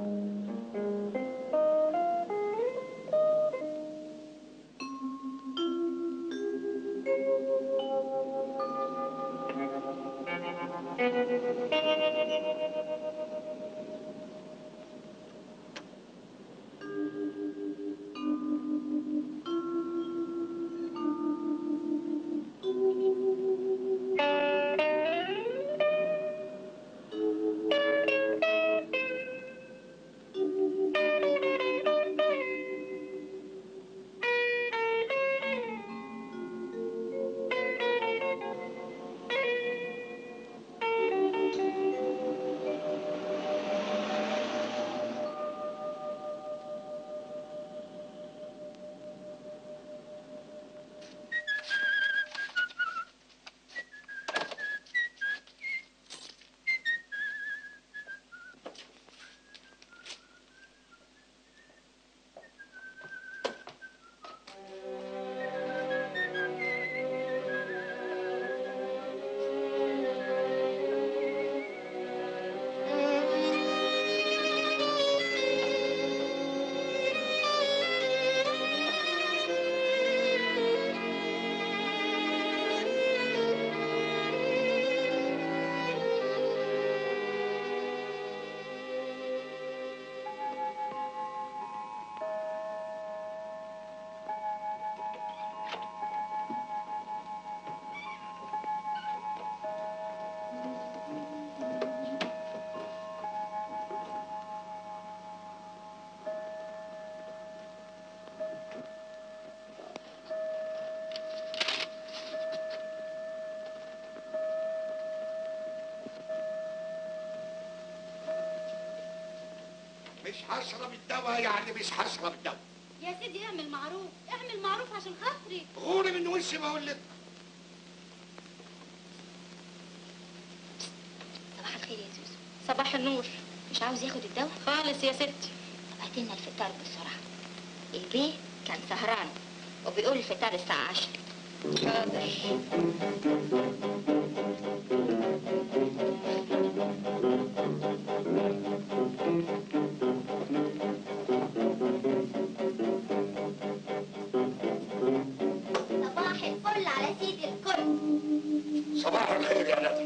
مش هشرب الدواء يعني مش هشرب الدواء يا سيدي اعمل معروف اعمل معروف عشان خاطري غوري من وشي بقول لك صباح الخير يا زوزو صباح النور مش عاوز ياخد الدواء خالص يا ستي طب هات لنا الفطار بسرعه البيه كان سهران وبيقول الفطار الساعه 10 حاضر صباح الفل على سيد الكل صباح الخير يا ندى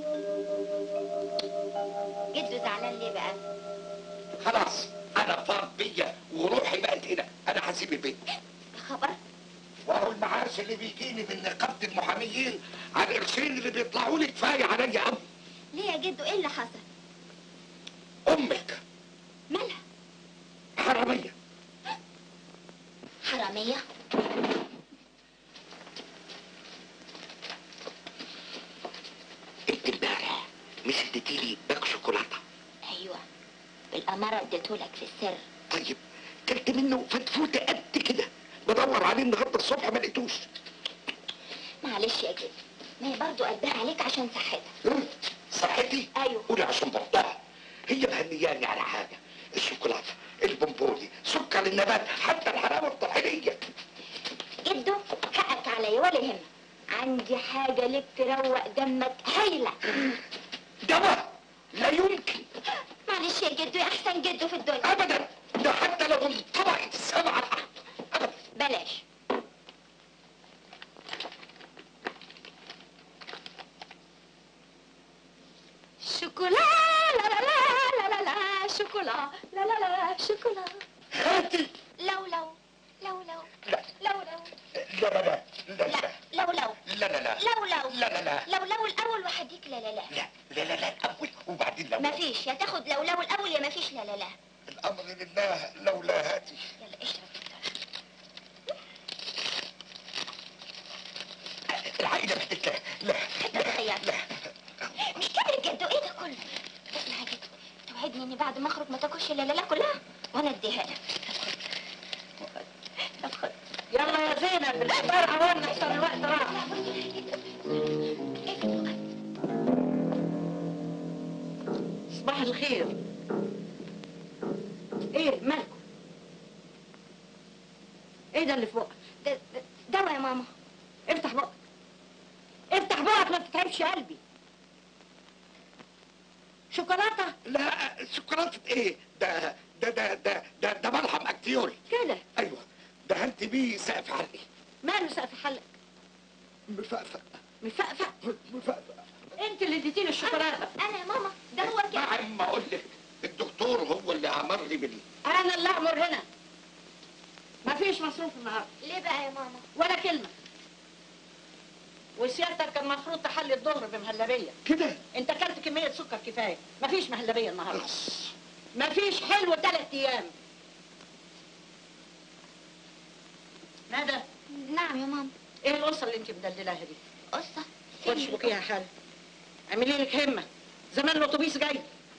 جده زعلان ليه بقى خلاص انا فاض بيا وروحي بقت هنا انا هسيب البيت خبر وهو المعاش اللي بيجيني من نقابه المحاميين على القرشين اللي بيطلعوا لي كفايه عليا قوي ليه يا جدو ايه اللي حصل امك مالها حراميه حراميه انت امبارح مش اديتيلي باك شوكولاته ايوه بالاماره اديتهولك في السر طيب كلت منه فتفوته قد كده بدور عليه النهارده الصبح ما لقيتوش معلش يا جدو ما هي برضه قلبها عليك عشان صحتها مم، صحتي ايوه قولي عشان بطها هي مهنياني على حاجه الشوكولاته البونبوني سكر النبات حتى الحلاوه الطحينيه جدو حقك عليا ولا يهمك عندي حاجة لك تروق دمك هايلة دواء لا يمكن معلش يا جدو يا أحسن جدو في الدنيا ابدا ده حتى لو انطبقت السبعه تحت ابدا بلاش شوكولا لا لا لا لا لا لا شوكولا لا لا لا شوكولا هاتي لو لو لو لو لا لو لو لا لا لا لا لا لو لو لا لا لا لو لو لا لا لا لو لو الأول وهديك لا لا لا لا لا لا لا الاول وبعدين لو مفيش يا تاخد لو لو الأول يا مفيش لا لا لا الامر لله لولا هاتي يلا اشرب العقيده محتاجه لا حتة صغيرة لا مش كده جدو ايه ده كله اسمع يا جدو توعدني اني بعد ما اخرج ما تاكلش لا لا لا كلها وانا اديها لك طب خد يلا يا زينب الفطار عوالنا احسن الوقت راح صباح الخير ايه مالكم ايه ده اللي فوق ده- ده- دواء يا ماما افتح بقك افتح بقك ما تتعبش قلبي شوكولاته شوكولاته لا شوكولاته ايه ده ده ده ده ده, ده ملحم اكتيوري كده ايوه دهنت بيه سقف حرقي ماله سقف حلق مفقفق مفقفق مفقفق انت اللي اديتيلي الشوكولاته انا يا ماما ده هو كده مع ما اقول لك الدكتور هو اللي امر لي بال انا اللي اعمر هنا مفيش مصروف النهارده ليه بقى يا ماما ولا كلمه وسيادتك كان المفروض تحلي الظهر بمهلبيه كده انت اكلت كميه سكر كفايه مفيش مهلبيه النهارده خلاص مفيش حلو ثلاث ايام ندى نعم يا ماما ايه القصه اللي انت مدللاها دي قصة خد شبكيها حل اعملي لك همه زمان الاتوبيس جاي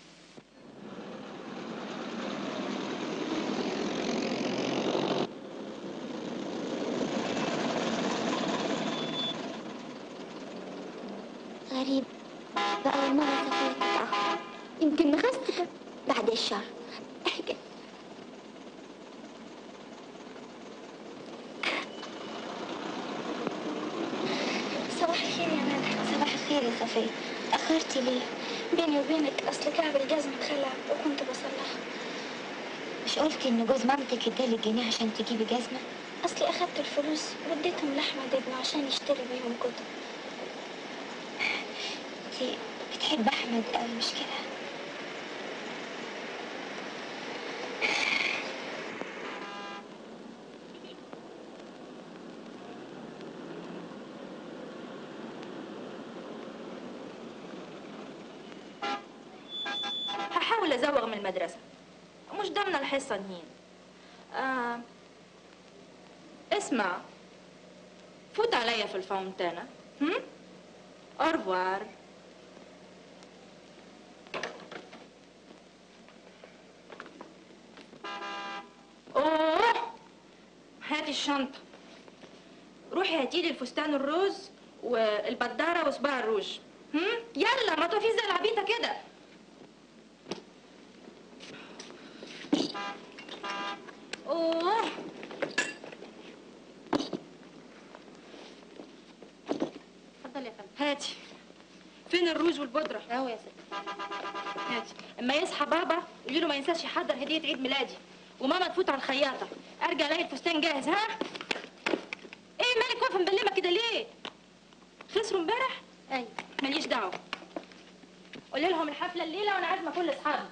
غريب بأول مرة صفية تتأخر يمكن نخستك بعد الشر احكي صباح الخير يا ندى صباح الخير يا صفية تأخرتي ليه؟ بيني وبينك أصل كعب الجزم خلع وكنت بصلحه مش قلتي إن جوز مامتك ادالك جنيه عشان تجيبي جزمة؟ أصلي أخدت الفلوس واديتهم لأحمد ابنه عشان يشتري بيهم كتب انتي بتحب احمد قوي مش كده هحاول ازوغ من المدرسة مش ضامنة الحصة نهين آه. اسمع فوت عليا في الفاونتانا هم؟ أورفوار أوه هاتي الشنطة روحي هاتيلي الفستان الروز والبدارة وصباع الروج هم؟ يلا ما توفي زي العبيطة كده اوه اتفضل يا فندم هاتي فين الروج والبودرة؟ اهو يا ستي هاتي اما يصحى بابا قولي له ما ينساش يحضر هدية عيد ميلادي وماما تفوت على الخياطة ارجع الاقي الفستان جاهز ها؟ ايه مالك واقفة مبلمة كده ليه؟ خسروا امبارح؟ ايوه ماليش دعوة قولي لهم الحفلة الليلة وانا عازمة كل اصحابي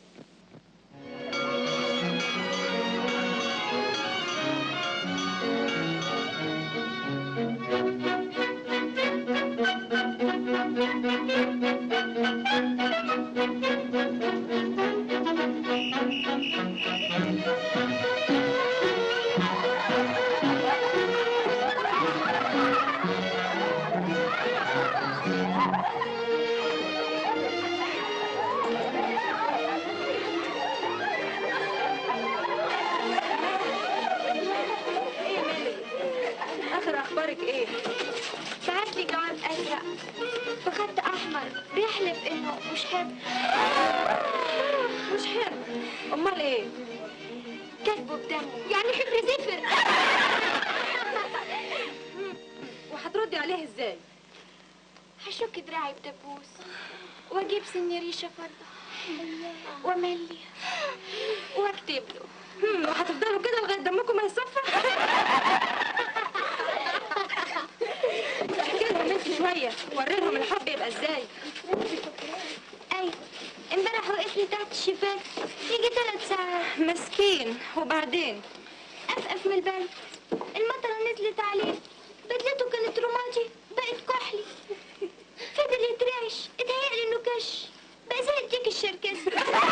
ايه مالك؟ اخر اخبارك ايه؟ بعت لي جواب ازرق بخط احمر بيحلف انه مش حب مش حلو امال ايه؟ كاتبه بدمه يعني حبر زفر وهتردي عليه ازاي؟ هشك دراعي بدبوس واجيب سن ريشه فرده واملي واكتب له هم، وهتفضلوا كده لغايه دمكم ما يصفى؟ احكي لهم انت شويه وري لهم الحب يبقى ازاي ايوه امبارح وقف لي تحت الشباك يجي ثلاث ساعات مسكين وبعدين افقف من البرد المطره نزلت عليه بدلته كانت رمادي بقت كحلي فضل يترعش اتهيألي انه كش بقى زي الديك الشركسي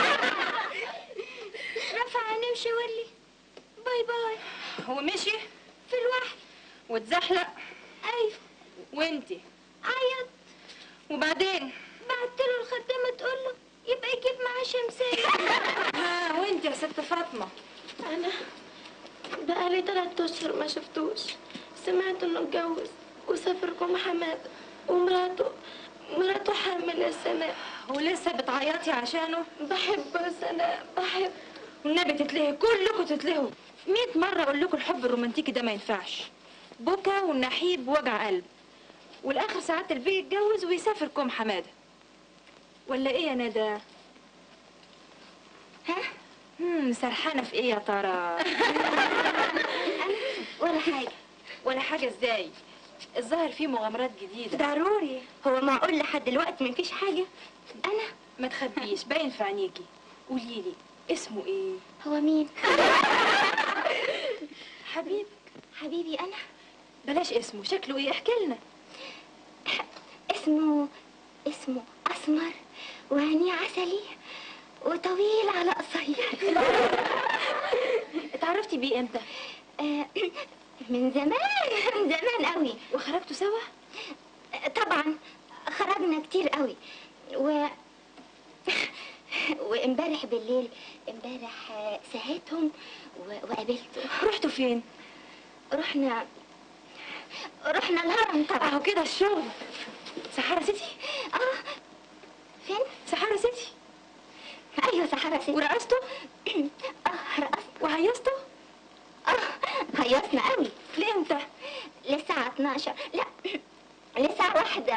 رفع عينيه وشاور لي باي باي هو مشي في الوحل واتزحلق ايوه وانتي عيط وبعدين بعت له الخدامه تقول له يبقى يجيب معاه شمسيه ها وانتي يا ست فاطمه انا بقالي تلات اشهر ما شفتوش سمعت انه اتجوز وسافر كوم حماده ومراته مراته حامل يا سناء ولسه بتعيطي عشانه بحب يا سناء بحب والنبي تتلهي كلكم تتلهوا مئة مرة أقول لكم الحب الرومانتيكي ده ما ينفعش بكا والنحيب وجع قلب والآخر ساعات البيه يتجوز ويسافر كوم حمادة ولا إيه يا ندى؟ مم، سرحانه في ايه يا ترى ولا حاجة ولا حاجه ازاي الظاهر فيه مغامرات جديده ضروري هو معقول لحد دلوقتي مفيش حاجة أنا ما تخبيش باين في عينيكي قولي لي اسمه ايه هو مين حبيب حبيبي أنا بلاش اسمه شكله ايه احكي لنا اسمه اسمه أسمر وعينيه عسلي وطويل على قصير اتعرفتي بيه امتى آه، من زمان من زمان قوي وخرجتوا سوا طبعا خرجنا كتير قوي و وامبارح بالليل امبارح آه، ساعتهم و... وقابلته رحتوا فين رحنا رحنا الهرم طبعا اهو كده الشغل سحارة سيتي اه فين؟ سحارة سيتي ايوه صحراء سيدي ورقصتوا اه رقصنا وهيصتوا اه هيصنا قوي لامتى للساعة 12 لا للساعة واحدة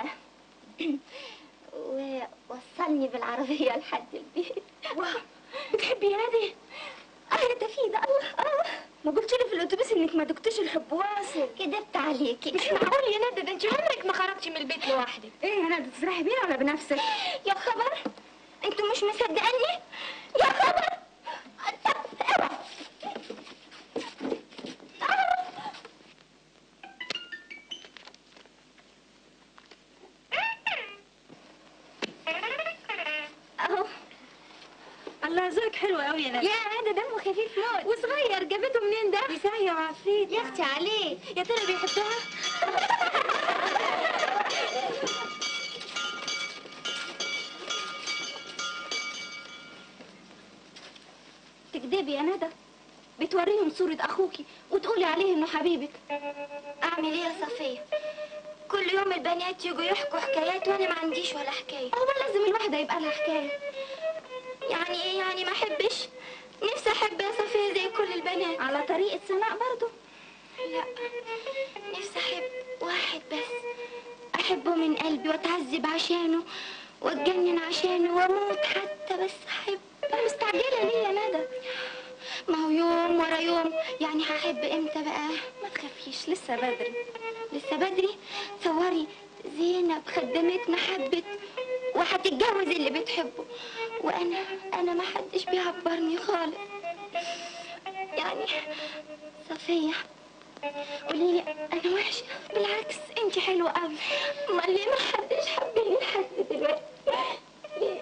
ووصلني بالعربية لحد البيت واو بتحبي يا نادي اه انت في ده الله اه ما قلت لي في الاتوبيس انك ما دقتيش الحب واصل كدبت عليكي مش معقول يا ندى ده انت عمرك ما خرجتي من البيت لوحدك ايه يا ندى تسرحي بينا ولا بنفسك يا خبر انتوا مش مصدقاني يا خبر طب اوعى اهو الله ذوقك حلو قوي يا ندى يا ده دمه خفيف موت وصغير جابته منين ده بيساعي وعفريت يا اختي عليه يا ترى بيحبها تكدبي يا ندى بتوريهم صورة أخوكي وتقولي عليه إنه حبيبك أعمل إيه يا صفية؟ كل يوم البنات يجوا يحكوا حكايات وأنا ما عنديش ولا حكاية هو لازم الواحدة يبقى لها حكاية يعني إيه يعني ما أحبش؟ نفسي أحب يا صفية زي كل البنات على طريقة سناء برضو لا نفسي أحب واحد بس أحبه من قلبي وأتعذب عشانه وأتجنن عشانه وأموت حتى بس أحب أنا مستعجلة ليه يا ندى؟ ما هو يوم ورا يوم يعني هحب امتى بقى؟ ما تخافيش لسه بدري لسه بدري تصوري زينب خدمتنا حبت وهتتجوز اللي بتحبه وانا انا ما حدش بيعبرني خالص يعني صفية قولي لي انا وحشة بالعكس انت حلوة قوي امال ليه ما حدش حبني لحد دلوقتي ليه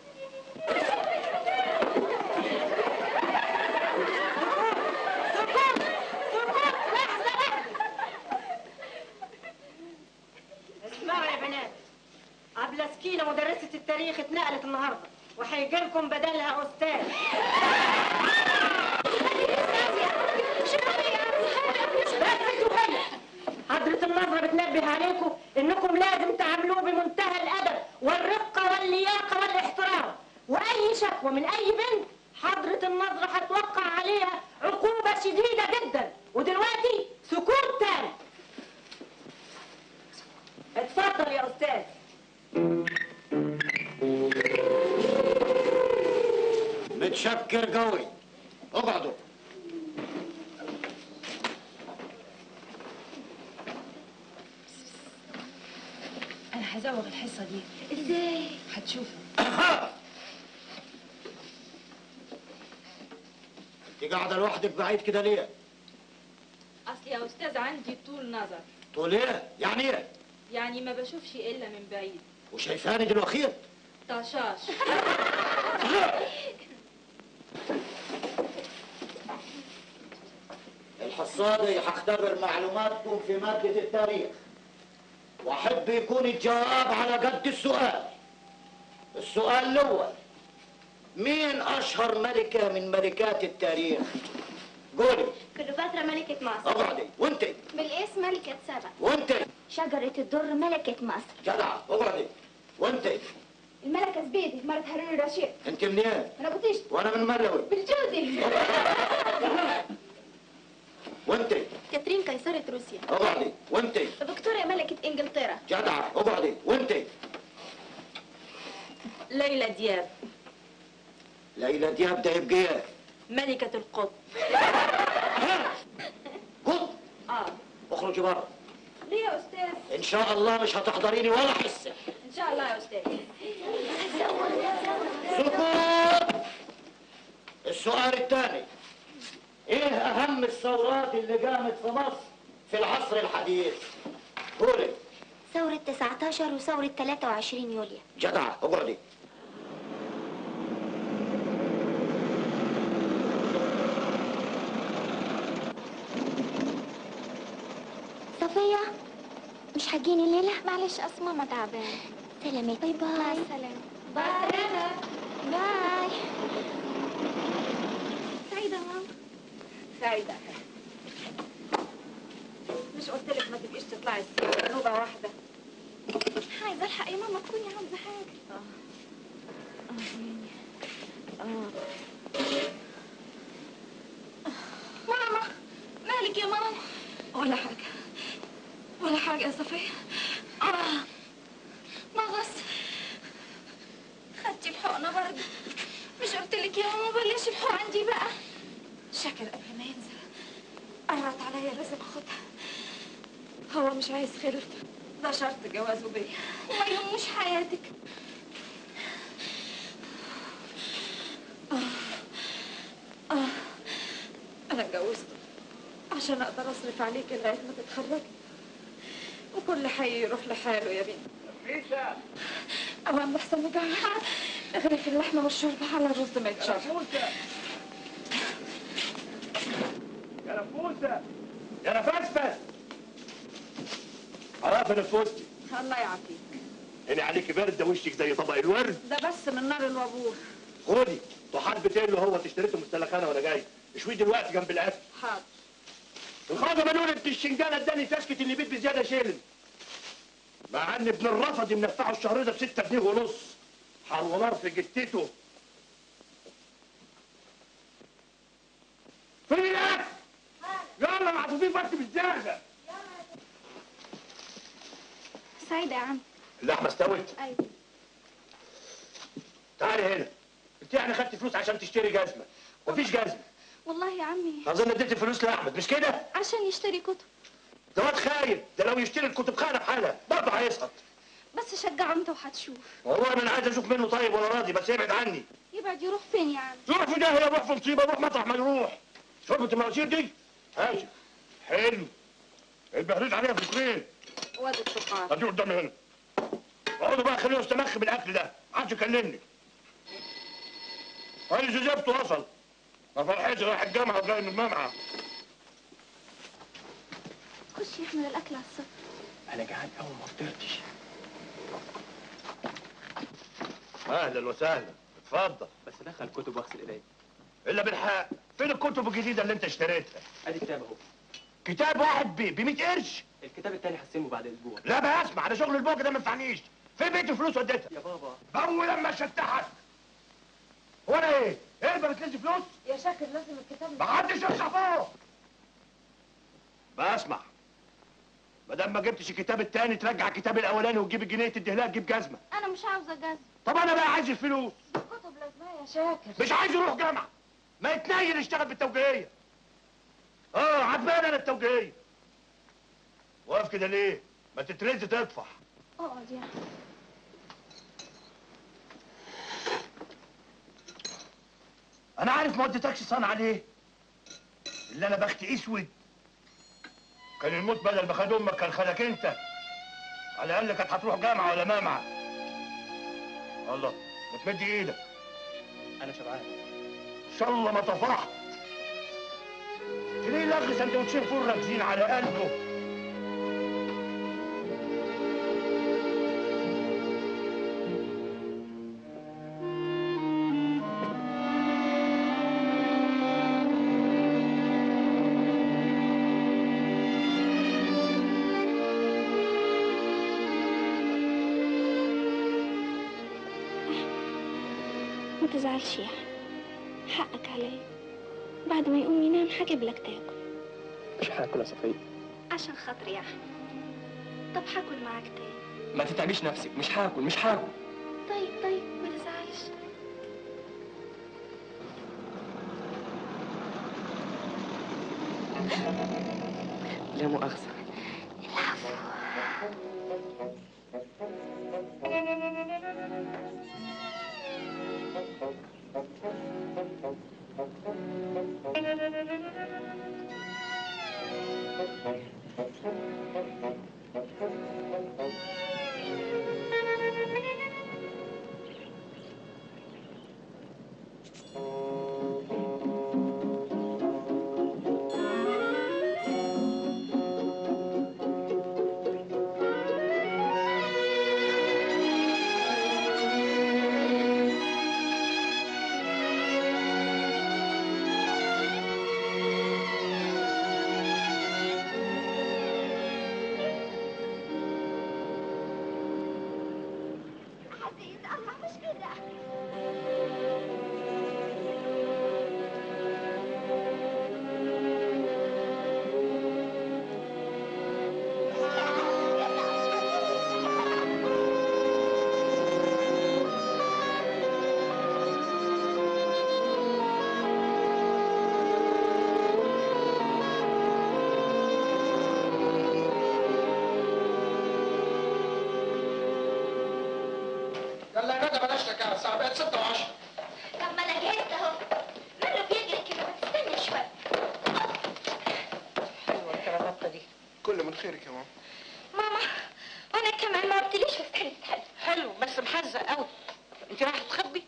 اسمعوا يا بنات عبلة سكينة مدرسة التاريخ اتنقلت النهاردة وهيجي لكم بدلها أستاذ بس انتوا هنا حضرة النظرة بتنبه عليكم انكم لازم تعاملوه بمنتهى الادب والرقة واللياقة والاحترام واي شكوى من اي بنت حضرة النظرة هتوقع عليها عقوبة شديدة جدا ودلوقتي سكوت تام اتفضل يا استاذ متشكر قوي اقعدوا انا هزوغ الحصه دي ازاي هتشوفوا انت قاعده لوحدك بعيد كده ليه؟ اصل يا استاذ عندي طول نظر تقول ايه؟ يعني ايه؟ يعني ما بشوفش الا من بعيد وشايفاني دلوقتي؟ طشاش الحصة دي هختبر معلوماتكم في مادة التاريخ واحب يكون الجواب على قد السؤال السؤال الاول مين اشهر ملكة من ملكات التاريخ؟ قولي كليوباترا ملكة مصر اقعدي وانت بالاسم ملكة سبع وانت شجرة الدر ملكة مصر جدعة اقعدي وانت الملكة زبيدي مرت هارون الرشيد انت منين؟ انا بطيشت وانا من ملوي بالجودي وانت كاترين قيصرة روسيا اقعدي وانت فيكتوريا ملكة انجلترا جدعة اقعدي وانت ليلى دياب ليلى دياب ده يبقى ايه؟ ملكة القطب خد اه اخرجي بره ليه يا استاذ ان شاء الله مش هتحضريني ولا حصه ان شاء الله يا استاذ سكوت السؤال الثاني ايه اهم الثورات اللي قامت في مصر في العصر الحديث قولي ثورة 19 وثورة 23 يوليو جدعة اقعدي صفية مش هتجيني الليلة؟ معلش أصل ماما تعبانة سلامات باي باي مع السلامة باي باي سعيدة ماما سعيدة مش قلت لك ما تبقيش تطلعي السيرة نوبة واحدة عايزة ألحق يا ماما تكوني عاوزة حاجة ماما مالك يا ماما ولا حاجة ولا حاجة يا صفية آه مغص خدتي الحقنة برضه مش قلت لك يا ماما بلاش الحقن دي بقى شكل قبل ما ينزل قرت عليا لازم اخدها هو مش عايز خلف ده شرط جوازه بيا وما يهموش حياتك انا اتجوزته عشان اقدر اصرف عليك لغايه ما تتخرجي وكل حي يروح لحاله يا بنتي اوام بحسن وجعي اغرفي اللحمه والشوربه على الرز ما يتشرب نفوسة يا نفوسة يا نفسفس عرفت نفوستي الله يعافيك هنا عليك برد وشك زي طبق الورد ده بس من نار الوابور خدي طحال بتقول له هو اشتريته مستلخانه وانا جاي اشويه دلوقتي جنب الاكل حاضر الخاطر مليون ابن الشنجاله اداني تسكت اللي بيت بزياده شيلن مع ان ابن الرفض منفعه الشهر ده ب 6 جنيه ونص حرونار في جتته فين الاكل؟ يلا معطوفين بس بالزرقاء سعيدة يا عم اللحمه استوت أيوة تعالي هنا انت يعني خدت فلوس عشان تشتري جزمه مفيش جزمه والله يا عمي اظن اديت الفلوس لاحمد مش كده؟ عشان يشتري كتب ده واد خايب ده لو يشتري الكتب خانه بحالها برضه هيسقط بس شجعه انت وهتشوف والله ما انا عايز اشوف منه طيب ولا راضي بس يبعد عني يبعد يروح فين يا عم روح في داهيه روح في مصيبه روح مطرح ما يروح شربة المواسير دي ماشي حلو البهريز عليها فكرين واد الطحال ادي قدامي هنا اقعدوا بقى خليه يستمخ بالاكل ده محدش يكلمني هاي زجاجته وصل ما فرحتش رايح الجامعه وجاي من المجمعه خش يحمل الاكل على الصف انا جعان قوي ما فطرتش اهلا وسهلا اتفضل بس دخل كتب واغسل ايديا الا بالحق فين الكتب الجديده اللي انت اشتريتها ادي كتاب اهو كتاب واحد ب 100 قرش الكتاب التاني هسلمه بعد اسبوع لا بقى اسمع انا شغل البوك ده ما ينفعنيش فين بيت الفلوس وديتها يا بابا اول لما شتحت هو انا ايه؟ ايه ما بتنزل فلوس؟ يا شاكر لازم الكتاب ما حدش يفتح فوق بقى اسمع ما دام ما جبتش الكتاب التاني ترجع الكتاب الاولاني وتجيب الجنيه تديه لها تجيب جزمه انا مش عاوزه جزم طب انا بقى عايز الفلوس كتب لازمه يا شاكر مش عايز يروح جامعه ما يتنيل يشتغل بالتوجيهيه اه عجبان انا التوجيهيه واقف كده ليه؟ ما تترز تطفح اقعد يا عم انا عارف ما وديتكش صنعة ليه اللي انا بختي اسود كان الموت بدل ما خد امك كان خدك انت على الاقل كانت هتروح جامعه ولا مامعه الله ما تمد ايدك انا شبعان ان شاء الله ما طفحت ليه لغي سندوتشين فول راكزين على قلبه ما تزعلش يا احمد حقك عليا بعد ما يقوم ينام هجيب لك تاكل مش هاكل يا صفيه عشان خاطري يا احمد طب هاكل معاك تاني ما تتعبيش نفسك مش هاكل مش هاكل طيب طيب ما تزعلش لا مؤاخذة العفو عزيز الله مش كده يلا يا ندى بلاش لك الساعة بقت 6 و10 طب ما انا جهزت اهو ماله بيجري كده ما تستنى شويه حلوه الكرافته دي كل من خيرك يا ماما ماما وانا كمان ما قلتليش استنى حلو حلو بس محزق قوي انت رايحه تخبي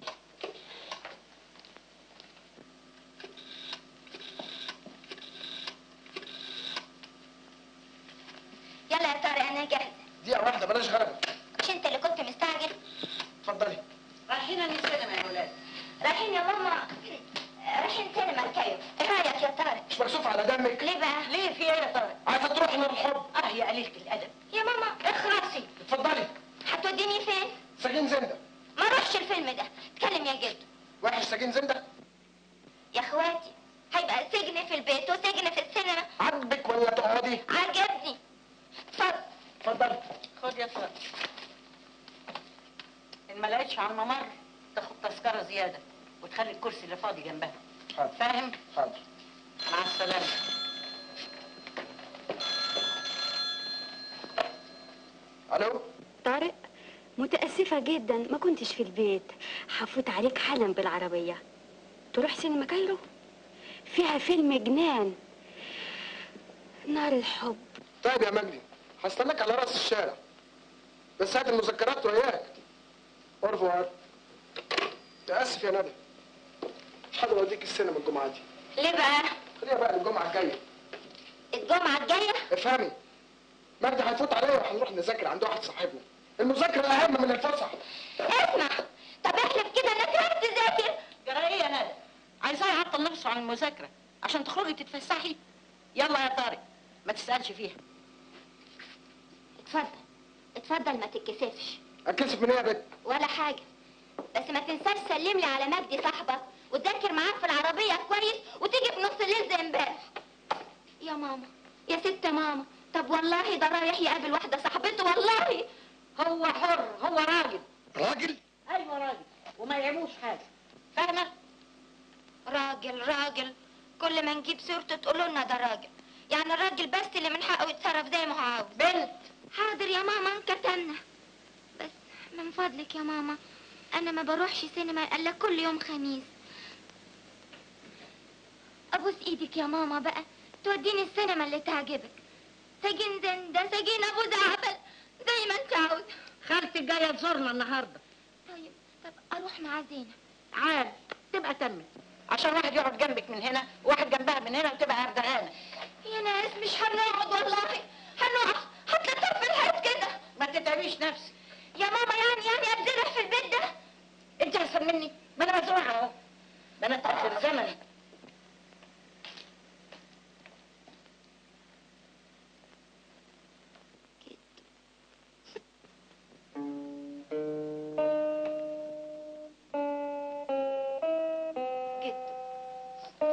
يلا يا طارق انا جاهزه دقيقة واحدة بلاش غلبة مش انت اللي كنت مستعجل اتفضلي رايحين السينما يا ولاد رايحين يا ماما رايحين سينما الكايو ايه رايك يا طارق مش مكسوف على دمك ليه بقى ليه في ايه يا طارق عايزة تروحي للحب اه يا قليله الادب يا ماما اخرسي اتفضلي هتوديني فين سجين زندة ما اروحش الفيلم ده اتكلم يا جد وحش سجين زندة يا اخواتي هيبقى سجن في البيت وسجن في السينما عاجبك ولا تقعدي عجبني اتفضل اتفضلي خد يا طارق ان ما لقيتش على الممر تاخد تذكره زياده وتخلي الكرسي اللي فاضي جنبها حاضر فاهم حاضر مع السلامه الو طارق متأسفة جدا ما كنتش في البيت هفوت عليك حالا بالعربية تروح سينما كايرو فيها فيلم جنان نار الحب طيب يا مجدي هستناك على راس الشارع بس هات المذكرات وياك اورفوار تأسف يا ندى مش هقدر اوديك السينما الجمعة دي ليه بقى خليها بقى الجمعة الجاية الجمعة الجاية افهمي مجدي هيفوت عليا وهنروح نذاكر عند واحد صاحبنا المذاكرة أهم من الفسح اسمع طب احلف كده انك رايح تذاكر جرى ايه يا ندى عايزاه يعطل نفسه عن المذاكره عشان تخرجي تتفسحي يلا يا طارق ما تسالش فيها اتفضل اتفضل ما تتكسفش أتكسف من إيه يا بت؟ ولا حاجة بس ما تنساش تسلم لي على مجدي صاحبك وتذاكر معاك في العربية كويس وتيجي في نص الليل زي امبارح يا ماما يا ست ماما طب والله ده رايح يقابل واحدة صاحبته والله هو حر هو راجل راجل؟ ايوه راجل وما يعموش حاجه فاهمه راجل راجل كل ما نجيب سيرته تقولوا لنا ده راجل يعني الراجل بس اللي من حقه يتصرف زي ما هو عاوز بنت حاضر يا ماما انكتمنا بس من فضلك يا ماما انا ما بروحش سينما الا كل يوم خميس ابوس ايدك يا ماما بقى توديني السينما اللي تعجبك سجين زندة سجين ابو زعبل زي ما انت عاوز خالتي جايه تزورنا النهارده طيب طب اروح مع زينة عاد تبقى تمت عشان واحد يقعد جنبك من هنا وواحد جنبها من هنا وتبقى هردانه يا ناس مش هنقعد والله هنقعد هتلطف في الحيط كده ما تتعبيش نفسك يا ماما يعني يعني اتزرع في البيت ده انت احسن مني ما انا مزروعه اهو ده انا تاخر زمني جد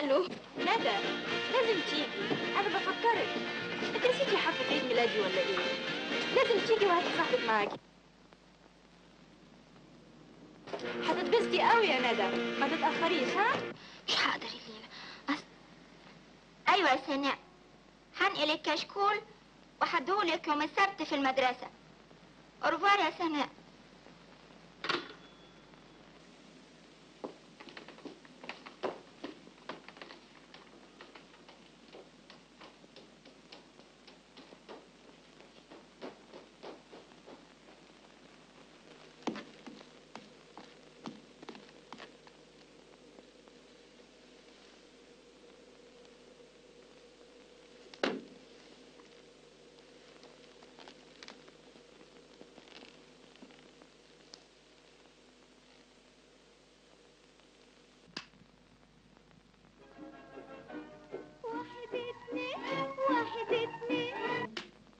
ماله ندى لازم تيجي انا بفكرك انت نسيتي حفله عيد ميلادي ولا ايه لازم تيجي وهاتي صاحبك معاكي هتتبسطي قوي يا ندى ما تتاخريش ها مش هقدر يا ليلى أص... ايوه يا سناء هنقل الكشكول وهديهولك يوم السبت في المدرسه أوروفوار يا سناء واحد اتنين واحد اتنين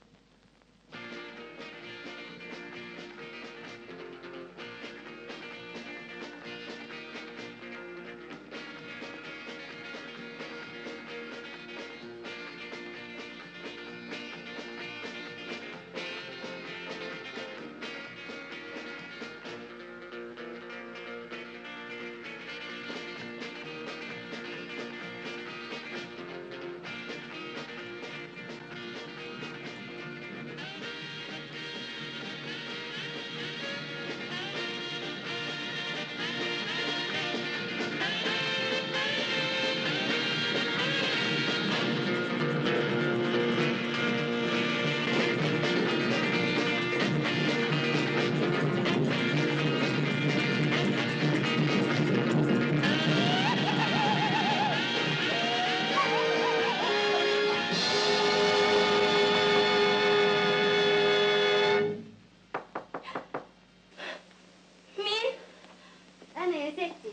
مين؟ أنا يا ستي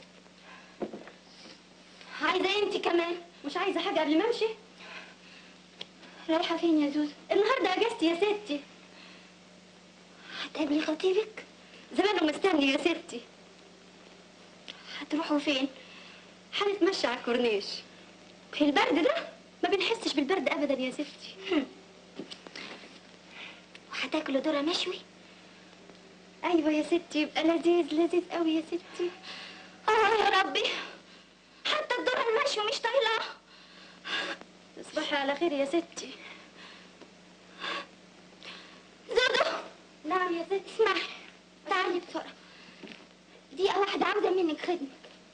عايزة إيه أنت كمان؟ مش عايزة حاجة قبل ما أمشي؟ رايحة فين يا زوزو؟ النهاردة أجازتي يا ستي هتقابلي خطيبك؟ زمانه مستني يا ستي هتروحوا فين؟ هنتمشى على الكورنيش في البرد ده؟ ما بنحسش بالبرد أبدا يا ستي وهتاكلوا ذرة مشوي؟ ايوه يا ستي يبقى لذيذ لذيذ قوي يا ستي اه يا ربي حتى الذره المشوي مش طايله تصبحي على خير يا ستي زودو نعم يا ستي اسمعي تعالي بسرعه دقيقه واحده عاوزه منك خدمه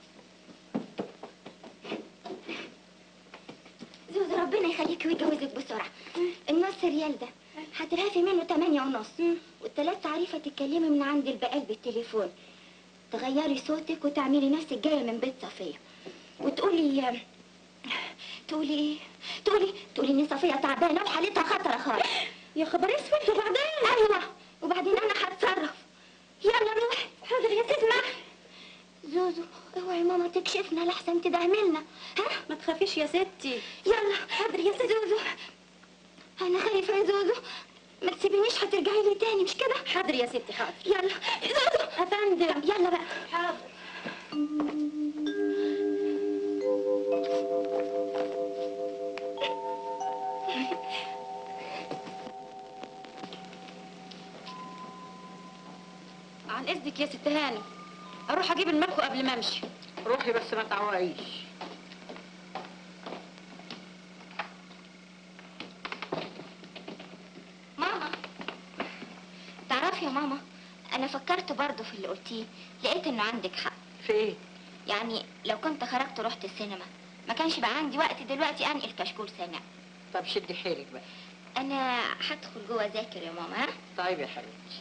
زوزو ربنا يخليكي ويجوزك بسرعه النص ريال ده هترافي منه تمانية ونص والتلات تعريفة تتكلمي من عند البقال بالتليفون تغيري صوتك وتعملي نفسك جاية من بيت صفية وتقولي تقولي ايه؟ تقولي تقولي ان صفية تعبانة وحالتها خطرة خالص يا خبر اسود وبعدين ايوه وبعدين انا هتصرف يلا روحي حاضر يا تسمع زوزو اوعي ماما تكشفنا لحسن تدهملنا ها ما تخافيش يا ستي يلا حاضر يا ستي زوزو انا خايفه يا زوزو ما تسيبينيش هترجعي لي تاني مش كده حاضر يا ستي حاضر يلا زوزو افندم يلا بقى حاضر عن اذنك يا ست هاني اروح اجيب الملح قبل ما امشي روحي بس ما تعوقيش ماما تعرفي يا ماما انا فكرت برضه في اللي قلتيه لقيت انه عندك حق في ايه؟ يعني لو كنت خرجت ورحت السينما ما كانش بقى عندي وقت دلوقتي انقل كشكول سنة طب شدي حيلك بقى انا هدخل جوه اذاكر يا ماما ها طيب يا حبيبتي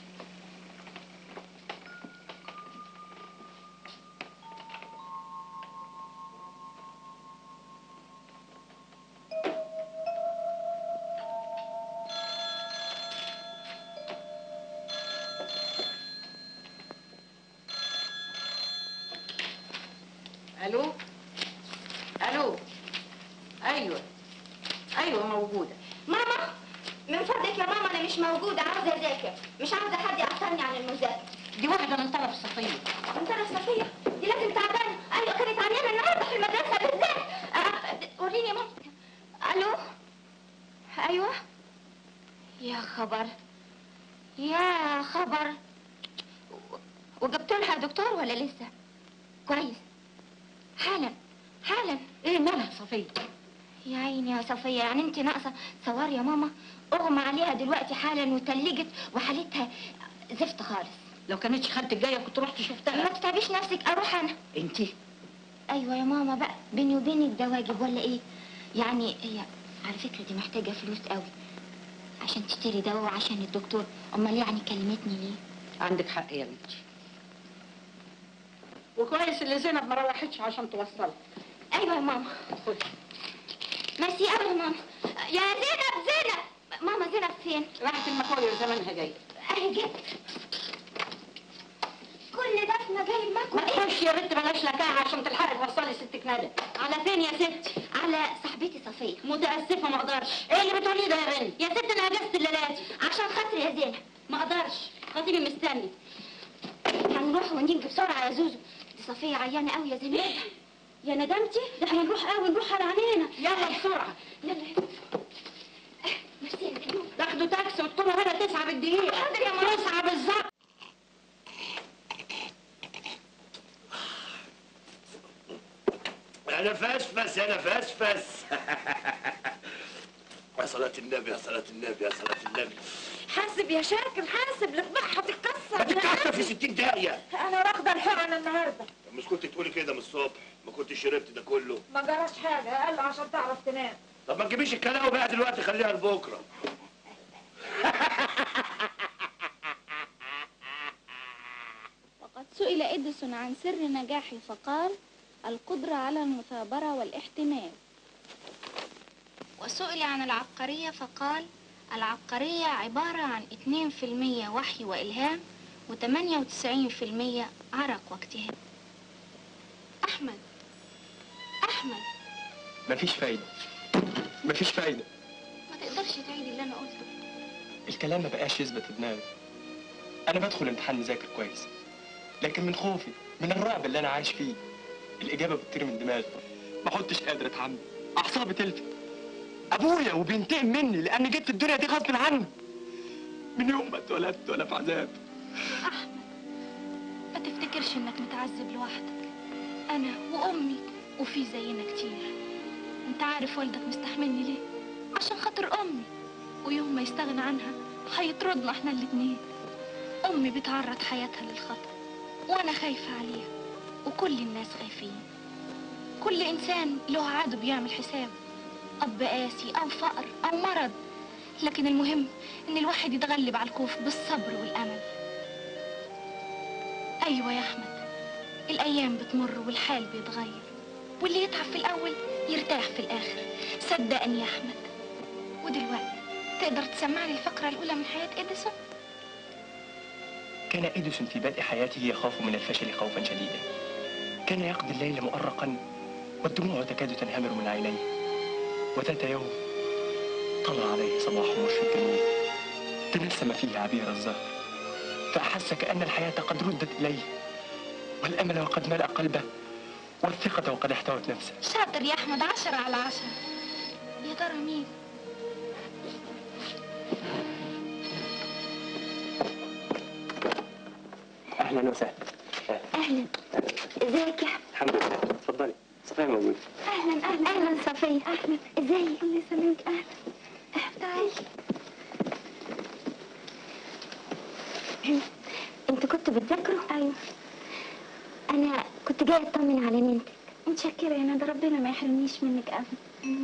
الو الو ايوه ايوه موجوده ماما من فضلك يا ماما انا مش موجودة عاوزة اذاكر مش عاوزة حد يعطلني عن المذاكرة دي واحده من طرف صفيه انت صفية دي لازم تعبانة ايوه كانت عيانة النهارده في المدرسة بالذات خبر يا خبر وجبت لها دكتور ولا لسه كويس حالا حالا ايه مالها صفيه يا عيني يا صفية يعني انت ناقصة صور يا ماما اغمى عليها دلوقتي حالا وتلجت وحالتها زفت خالص لو كانتش خالتك جايه كنت رحت ما شفتها تتعبيش نفسك اروح انا انت ايوه يا ماما بقى بيني وبينك ده واجب ولا ايه يعني هي على فكرة دي محتاجة فلوس قوي عشان تشتري دواء وعشان الدكتور امال يعني كلمتني ليه عندك حق يا بنتي وكويس اللي زينب ما روحتش عشان توصلك ايوه يا ماما خد ميرسي قوي يا ماما يا زينب زينب ماما زينب فين راحت المكوية زمانها جايه اهي جت كل ده في مجال ما المكوى ايه تخش يا بنت بلاش لكاعة عشان تلحقي توصلي ستك ندى على فين يا ستي على صاحبتي صفية متأسفة ما اقدرش ايه اللي بتقوليه ده يا بنت يا ست انا اجازة الليلات عشان خاطري يا زينب ما اقدرش خطيبي مستني هنروح ونيجي بسرعة يا زوزو دي صفية عيانة قوي يا زينب يا ندمتي ده احنا نروح قوي نروح على عينينا يلا بسرعة يلا ميرسي يا زينب تاخدوا تاكسي وتكونوا هنا تسعة بالدقيقة حاضر يا ماما. تسعة بالظبط انا فسفس انا فسفس يا صلاة النبي يا صلاة النبي يا صلاة النبي حاسب يا شاكر حاسب لصباحها ما تتكسر تتكسر في 60 دقيقة انا واخدة الحقن النهاردة مش كنت تقولي كده من الصبح ما كنت شربت ده كله ما جراش حاجة قال عشان تعرف تنام طب ما تجيبيش الكلام بقى دلوقتي خليها لبكره وقد سئل إديسون عن سر نجاحه فقال القدرة على المثابرة والاحتمال وسئل عن العبقرية فقال العبقرية عبارة عن 2% وحي وإلهام و98% عرق واجتهاد أحمد أحمد مفيش فايدة مفيش فايدة ما تقدرش تعيد اللي أنا قلته الكلام ما بقاش يثبت في دماغي انا بدخل امتحان مذاكر كويس لكن من خوفي من الرعب اللي انا عايش فيه الاجابه بتطير من دماغي ما كنتش قادر اتحمل اعصابي تلفت ابويا وبينتقم مني لاني جيت في الدنيا دي غصب عني من يوم ما اتولدت وانا في عذاب أحمد ما تفتكرش إنك متعذب لوحدك أنا وأمي وفي زينا كتير أنت عارف والدك مستحملني ليه؟ عشان خاطر أمي ويوم ما يستغنى عنها هيطردنا احنا الاتنين أمي بتعرض حياتها للخطر وأنا خايفة عليها وكل الناس خايفين كل إنسان له عدو بيعمل حساب أب قاسي أو فقر أو مرض لكن المهم إن الواحد يتغلب على الخوف بالصبر والأمل أيوة يا أحمد الأيام بتمر والحال بيتغير واللي يتعب في الأول يرتاح في الآخر صدقني يا أحمد ودلوقتي تقدر تسمعني الفقرة الأولى من حياة إديسون؟ كان إديسون في بدء حياته يخاف من الفشل خوفا شديدا كان يقضي الليل مؤرقا والدموع تكاد تنهمر من عينيه وذات يوم طلع عليه صباح مشرق جميل تنسم فيه عبير الزهر فأحس كأن الحياة قد ردت إليه والأمل وقد ملأ قلبه والثقة وقد احتوت نفسه شاطر يا أحمد عشرة على عشرة يا ترى مين؟ أهلا وسهلا اهلا ازيك يا احمد الحمد لله اتفضلي صفية موجودة اهلا اهلا اهلا صفية اهلا ازيك الله يسلمك اهلا تعالي انتوا كنتوا بتذاكروا؟ ايوه انا كنت جايه اطمن على نينتك متشكرة يا ندى ربنا ما يحرمنيش منك أبدا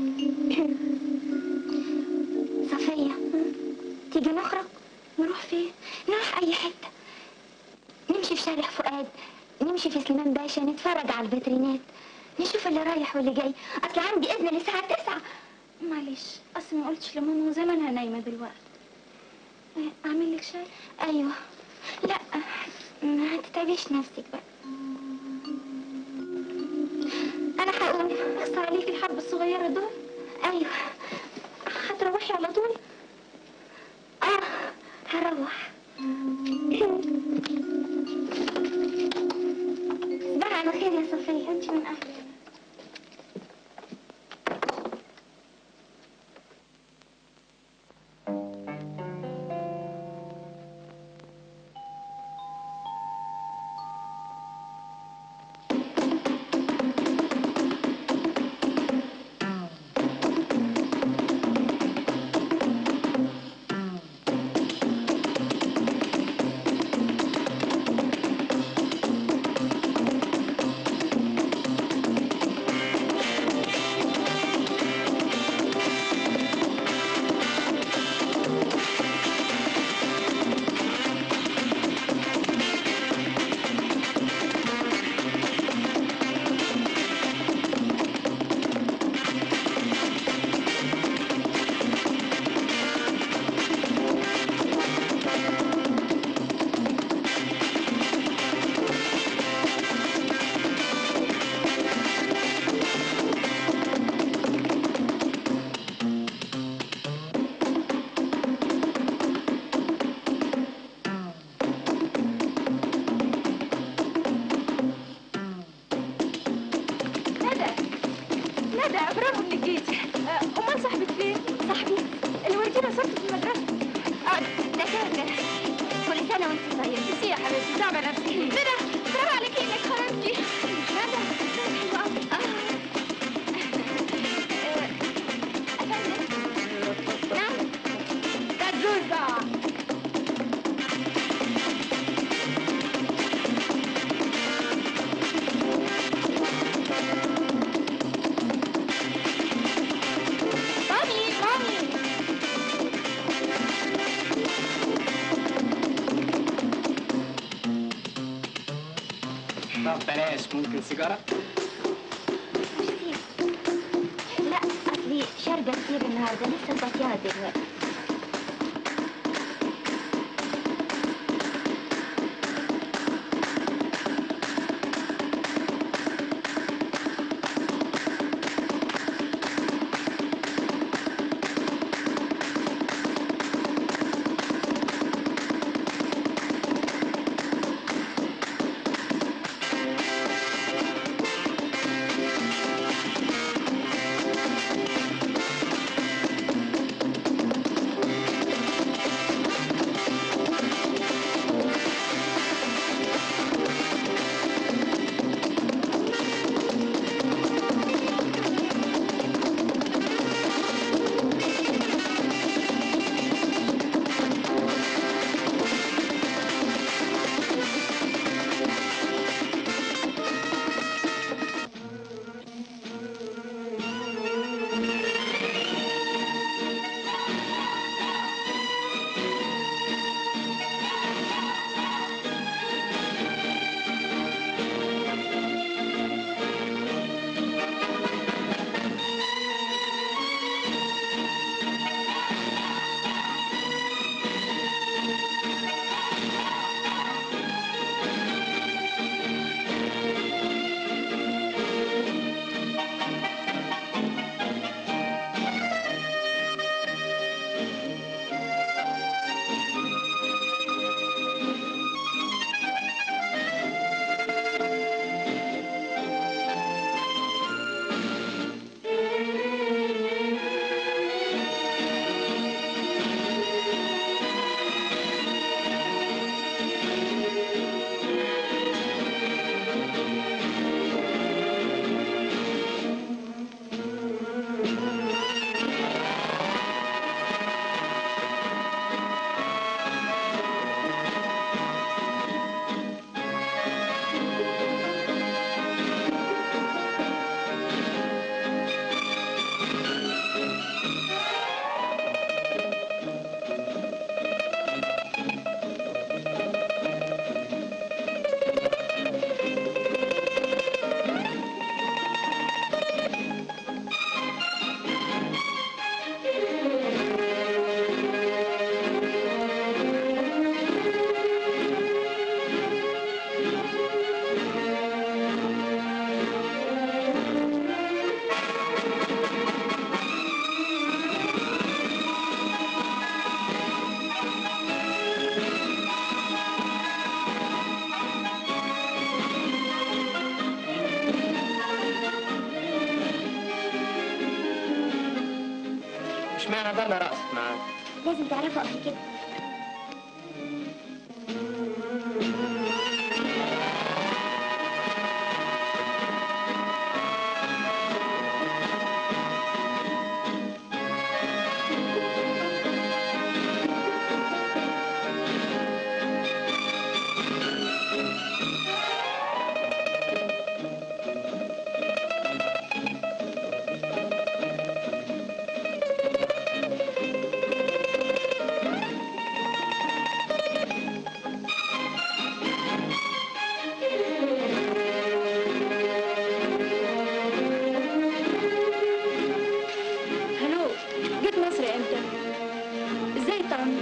صفية تيجي نخرج نروح فين؟ نروح اي حتة نمشي في شارع فؤاد نمشي في سليمان باشا نتفرج على الفيترينات نشوف اللي رايح واللي جاي اصل عندي اذن للساعة تسعة معلش أصل ما قلتش لماما وزمانها نايمة دلوقتي إيه، أعمل لك شاي؟ ايوه لا ما تتعبيش نفسك بقى انا هقوم أقصى عليك الحبة الصغيرة دول ايوه هتروحي على طول؟ اه هروح صباح على خير يا صفية أنت من أهلي ندى برافو انك جيتي آه، امال صاحبك فين؟ صاحبي اللي وريتينا صورته في المدرسه اه ده كان كل سنه وانت طيبه ميرسي يا حبيبتي تعبه نفسي ندى برافو عليكي انك خرجتي ندى حلوه قوي نعم ده الجوز بقى مامي مامي طب بلاش ممكن سيجاره لا اصلي شاربه كتير النهارده لسه مبطيها دلوقتي اشمعنى ضل رقص معاك لازم تعرفوا قبل كده هلو جيت مصر امتى؟ ازاي طعمي؟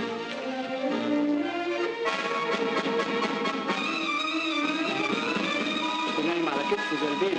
نايم على كتفه زي البيبي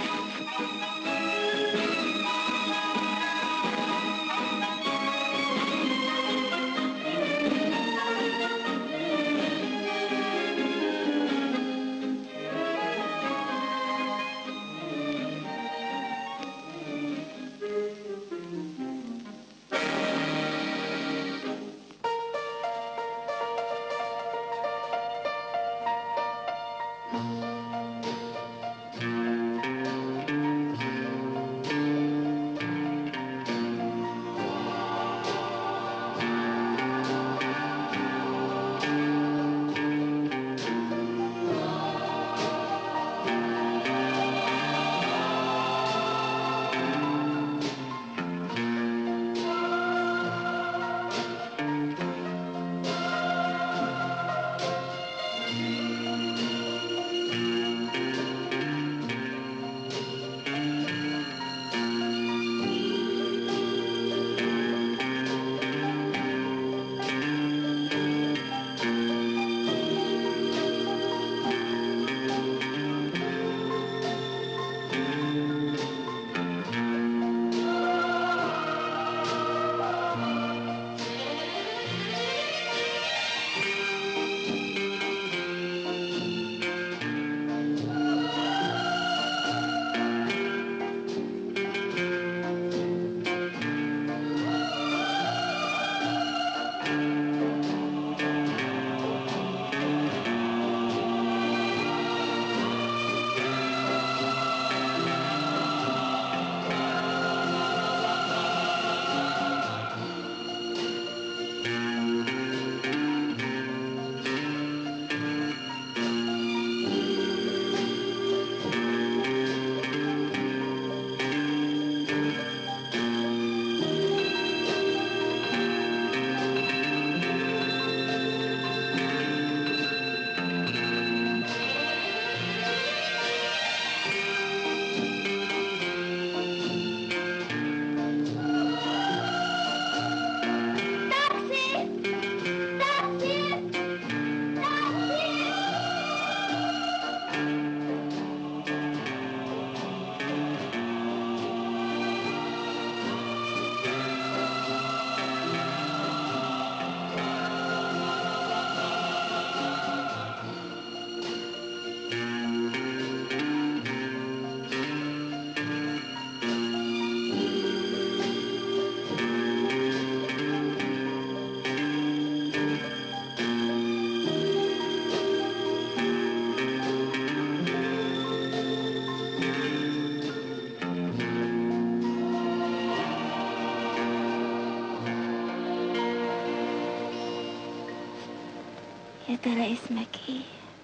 ترى اسمك ايه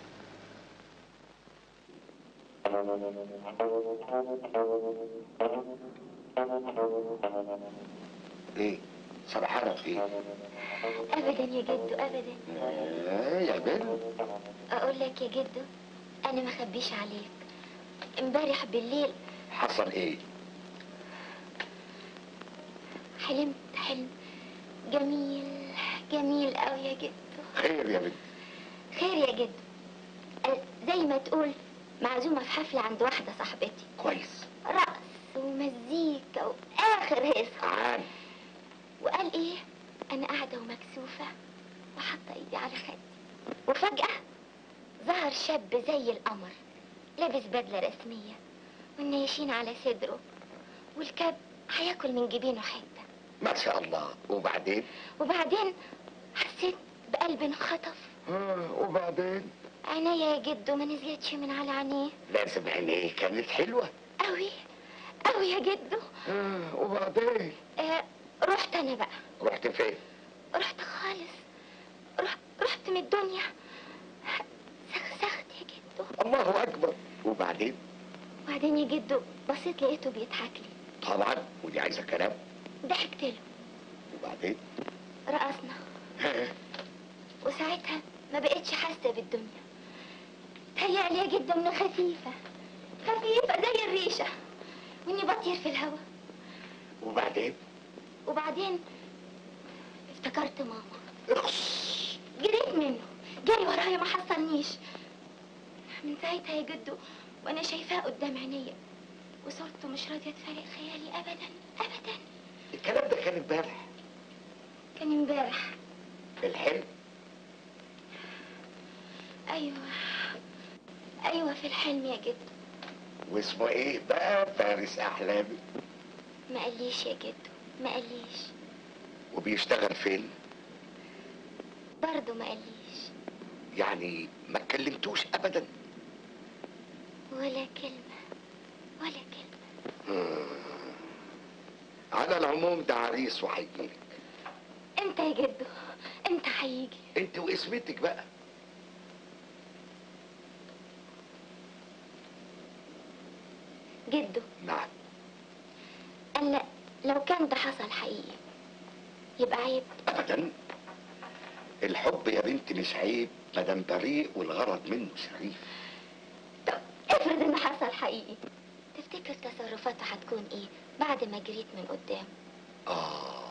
ايه سرحانة في ايه؟ ابدا يا جدو ابدا آه يا بنت اقول لك يا جدو انا ما اخبيش عليك امبارح بالليل حصل ايه؟ حلمت حلم جميل جميل قوي يا جدو خير يا بنت خير يا جدو أه، زي ما تقول معزومة في حفلة عند واحدة صاحبتي كويس رقص ومزيكا واخر هيصة عال وقال ايه انا قاعدة ومكسوفة وحاطة ايدي على خدي وفجأة ظهر شاب زي القمر لابس بدلة رسمية والنيشين على صدره والكاب هياكل من جبينه حتة ما شاء الله وبعدين؟ وبعدين حسيت بقلبي انخطف آه وبعدين؟ عينيا يا جدو ما نزلتش من على عينيه لازم عينيه كانت حلوة قوي قوي يا جدو آه وبعدين؟ آه رحت انا بقى رحت فين؟ رحت خالص رحت رحت من الدنيا سخسخت يا جدو الله أكبر وبعدين؟ وبعدين يا جدو بصيت لقيته بيضحك لي طبعا ودي عايزة كلام ضحكت له وبعدين؟ رقصنا وساعتها ما بقتش حاسه بالدنيا تهيألي يا جدو انه خفيفه خفيفه زي الريشه واني بطير في الهوا وبعدين؟ وبعدين افتكرت ماما اخص جريت منه جري ورايا ما حصلنيش من ساعتها يا جدو وانا شايفاه قدام عينيا وصورته مش راضيه تفارق خيالي ابدا ابدا الكلام ده كان امبارح كان امبارح في الحلم ايوه ايوه في الحلم يا جدو واسمه ايه بقى فارس احلامي ما قاليش يا جدو ما قاليش وبيشتغل فين برضه ما قاليش يعني ما اتكلمتوش ابدا ولا كلمه ولا كلمه على العموم ده عريس وهيجيلك انت يا جدو انت هيجي انت واسمتك بقى جدو نعم انا لو كان ده حصل حقيقي يبقى عيب ابدا الحب يا بنت مش عيب مادام بريء والغرض منه شريف طب افرض انه حصل حقيقي تفتكر تصرفاته هتكون ايه بعد ما جريت من قدام اه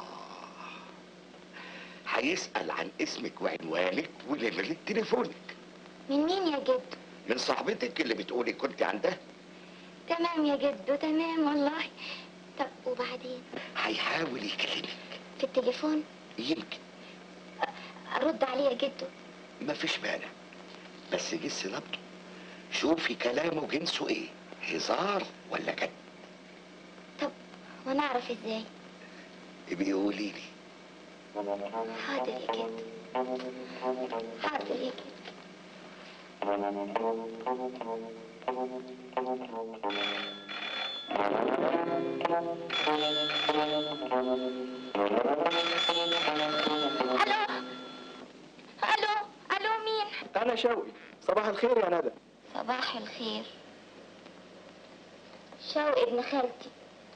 هيسأل عن اسمك وعنوانك ونمرة تليفونك من مين يا جدو من صاحبتك اللي بتقولي كنت عندها تمام يا جدو تمام والله طب وبعدين هيحاول يكلمك في التليفون يمكن ارد عليه يا جدو مفيش مانع بس جس نبضه شوفي كلامه جنسه ايه هزار ولا جد طب وانا اعرف ازاي بيقولي لي حاضر يا جدو حاضر يا جدو الو الو الو مين انا شوقي صباح الخير يا ندى صباح الخير شوقي ابن خالتي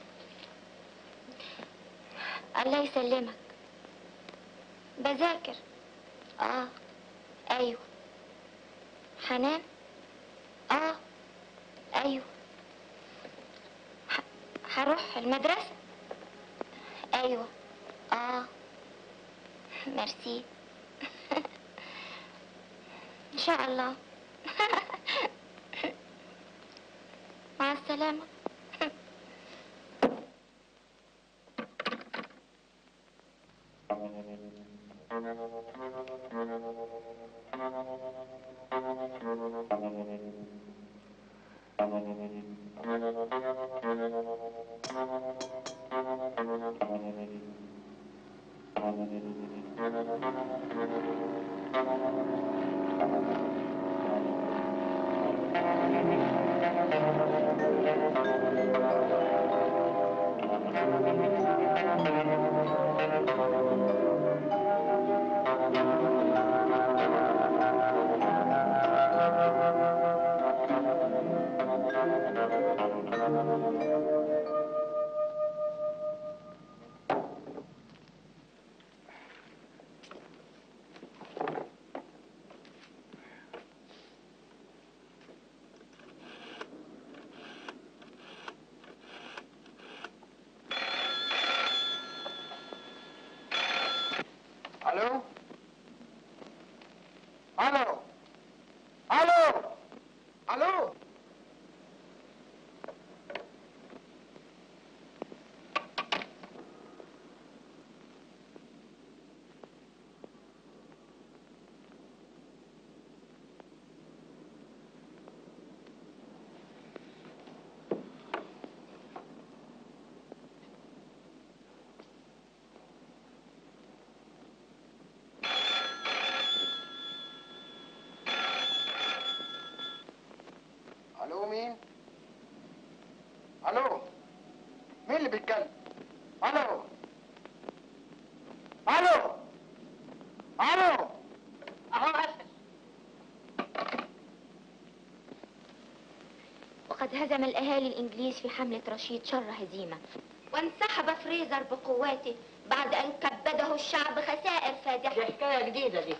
الله يسلمك بذاكر اه ايوه حنان اه ايوه ح- هروح المدرسة ايوه اه ميرسي ان شاء الله مع السلامة الو الو الو الو الو مين الو مين اللي بيتكلم الو الو الو اهو قفل وقد هزم الأهالي الإنجليز في حملة رشيد شر هزيمة وانسحب فريزر بقواته بعد أن كبده الشعب خسائر دي فادحة حكايه جديده دي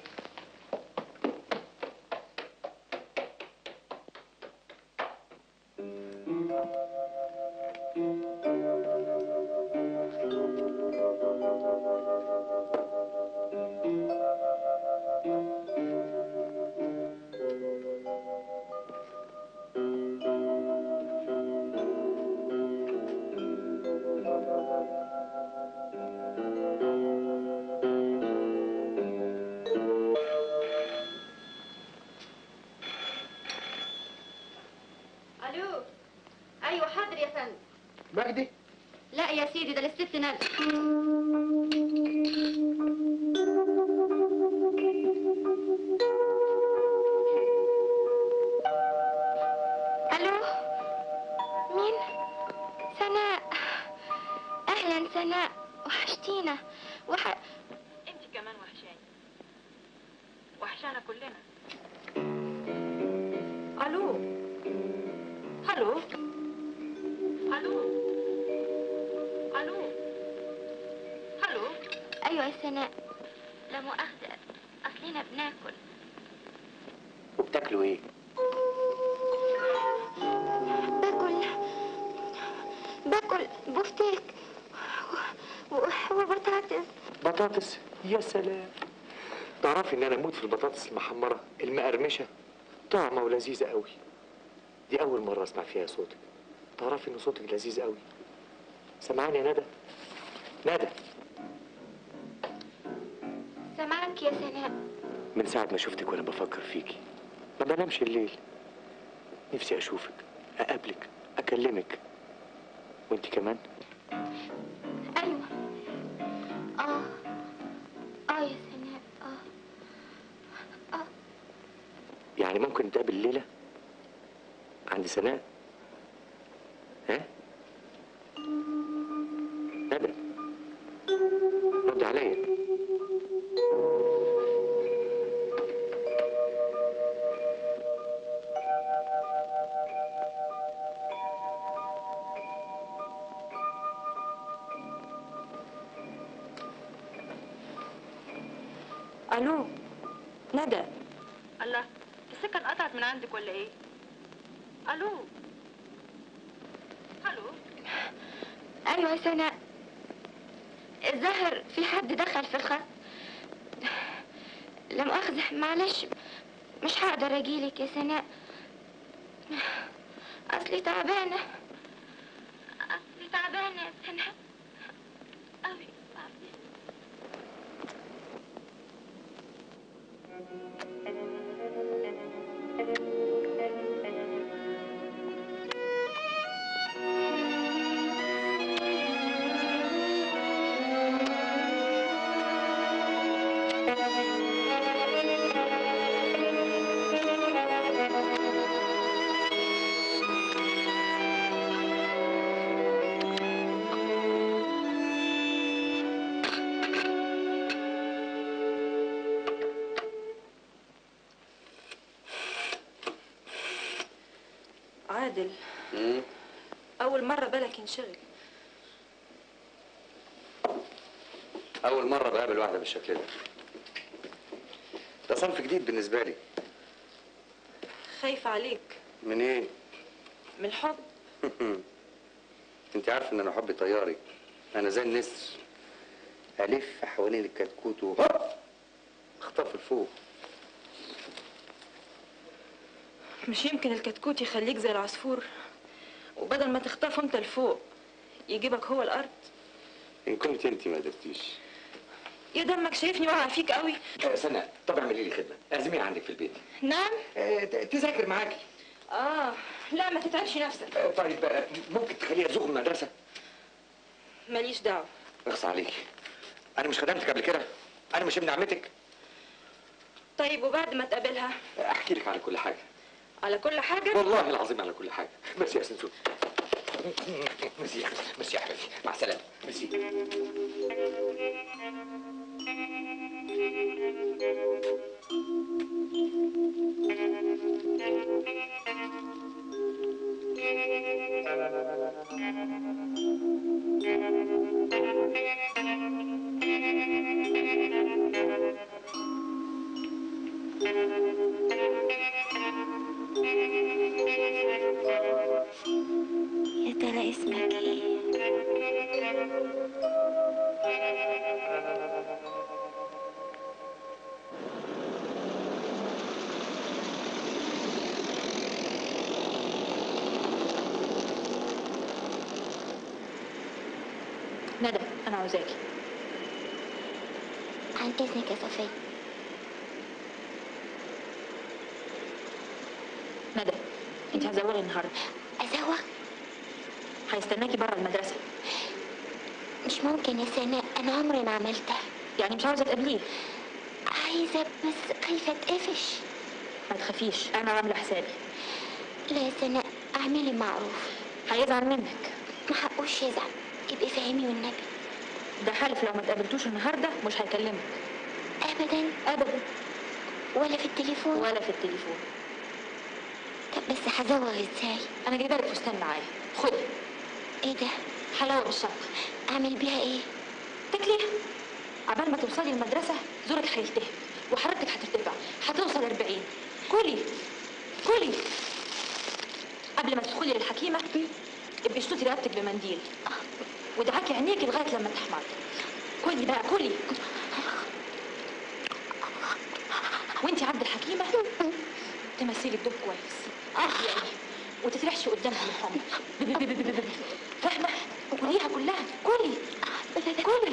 الو ايوه حاضر يا فندم مجدي لا يا سيدي ده للست نازل ألو مين؟ سناء أهلا سناء وحشتينا وح... انت كمان وحشاني وحشانا كلنا الو الو الو الو الو أيوة يا سناء لا مؤاخذة أصلنا بناكل وبتاكلوا ايه؟ باكل باكل بفتيك و- و- وبطاطس بطاطس يا سلام تعرفي ان انا اموت في البطاطس المحمره المقرمشه طعمه ولذيذه قوي دي اول مره اسمع فيها صوتك تعرفي ان صوتك لذيذ قوي سمعاني يا ندى ندى سامعك يا سناء من ساعه ما شفتك وانا بفكر فيكي ما بنامش الليل نفسي اشوفك اقابلك اكلمك وانت كمان أيوة آه آه يا سناء آه يعني ممكن نتقابل الليله عند سناء ها ندى رد عليا الو ندى الله السكه انقطعت من عندك ولا ايه الو الو أيوة يا سناء الظاهر في حد دخل في الخط لا مؤاخذة معلش مش هقدر أجيلك يا سناء أصلي تعبانة أصلي تعبانة يا سناء أوي تعبانة عادل اول مره بالك ينشغل أول مرة بقابل واحدة بالشكل ده ده صنف جديد بالنسبة لي خايفه عليك من إيه؟ من الحب أنت عارف إن أنا حبي طياري أنا زي النسر ألف حوالين الكتكوت وهوب اخطف لفوق مش يمكن الكتكوت يخليك زي العصفور وبدل ما تخطفه انت لفوق يجيبك هو الارض ان كنت انت ما قدرتيش يا دمك شايفني واقعه فيك قوي آه، سناء طب اعملي لي خدمه اعزميها عندك في البيت نعم آه، ت- تذاكر معاكي اه لا ما تتعبش نفسك آه، طيب آه، ممكن تخليها تزوغ من المدرسه ماليش دعوه اخص عليك انا مش خدمتك قبل كده انا مش ابن عمتك طيب وبعد ما تقابلها آه، احكي لك على كل حاجه على كل حاجه والله العظيم على كل حاجه ميرسي يا سنسو ميرسي يا ميرسي يا حبيبتي مع السلامه ميرسي يا ترى اسمك ايه ندى انا عاوزاكي عن اذنك يا صفية ندى انت هزوغي النهارده ازوغ هيستناكي بره المدرسه مش ممكن يا سناء انا عمري ما عملتها يعني مش عاوزه تقابليه عايزة بس خايفة اتقفش ما تخافيش انا عامله حسابي لا يا سناء اعملي معروف هيزعل منك ما حقوش يزعل يبقى فهمي والنبي ده حلف لو ما تقابلتوش النهارده مش هيكلمك ابدا ابدا ولا في التليفون ولا في التليفون طب بس هزوغ ازاي انا جايبه لك فستان معايا خدي ايه ده حلاوه بالشنطه اعمل بيها ايه تاكليها عبال ما توصلي المدرسه زورك هيلتهب وحرارتك هترتفع هتوصل 40 كلي كلي قبل ما تدخلي للحكيمه ابقي اشططي رقبتك بمنديل ودعاكي عينيكي لغايه لما تحمر كلي بقى كلي وانتي عند الحكيمه تمثلي بدور كويس يعني وتترحشي قدامها من الحمر فاهمه كليها كلها كلي كلي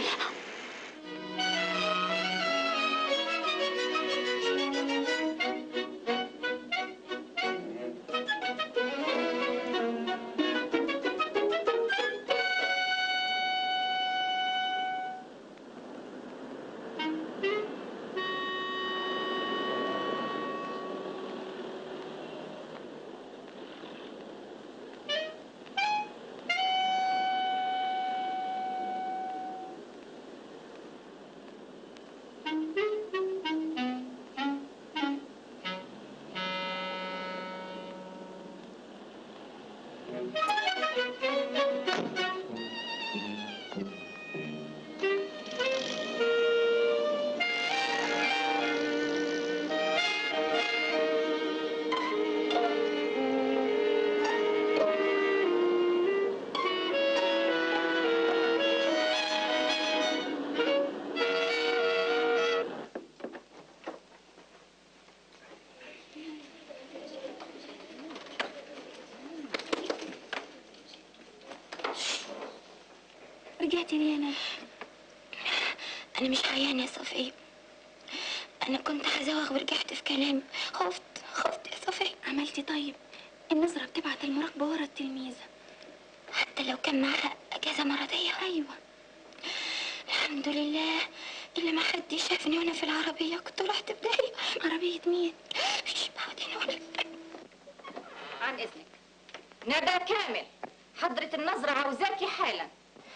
رجعتي ليه يا ندى انا مش عيانة يا صفية انا كنت هزوغ ورجعت في كلامي خفت خفت يا صفية عملتي طيب النظرة بتبعت المراقبة ورا التلميذة حتى لو كان معاها اجازة مرضية أيوة الحمد لله اللي ما حد شافني وانا في العربية كنت رحت بداية عربية مين؟ مش بعدين اقول لك عن اذنك ندى كامل حضرة النظرة عاوزاكي حالا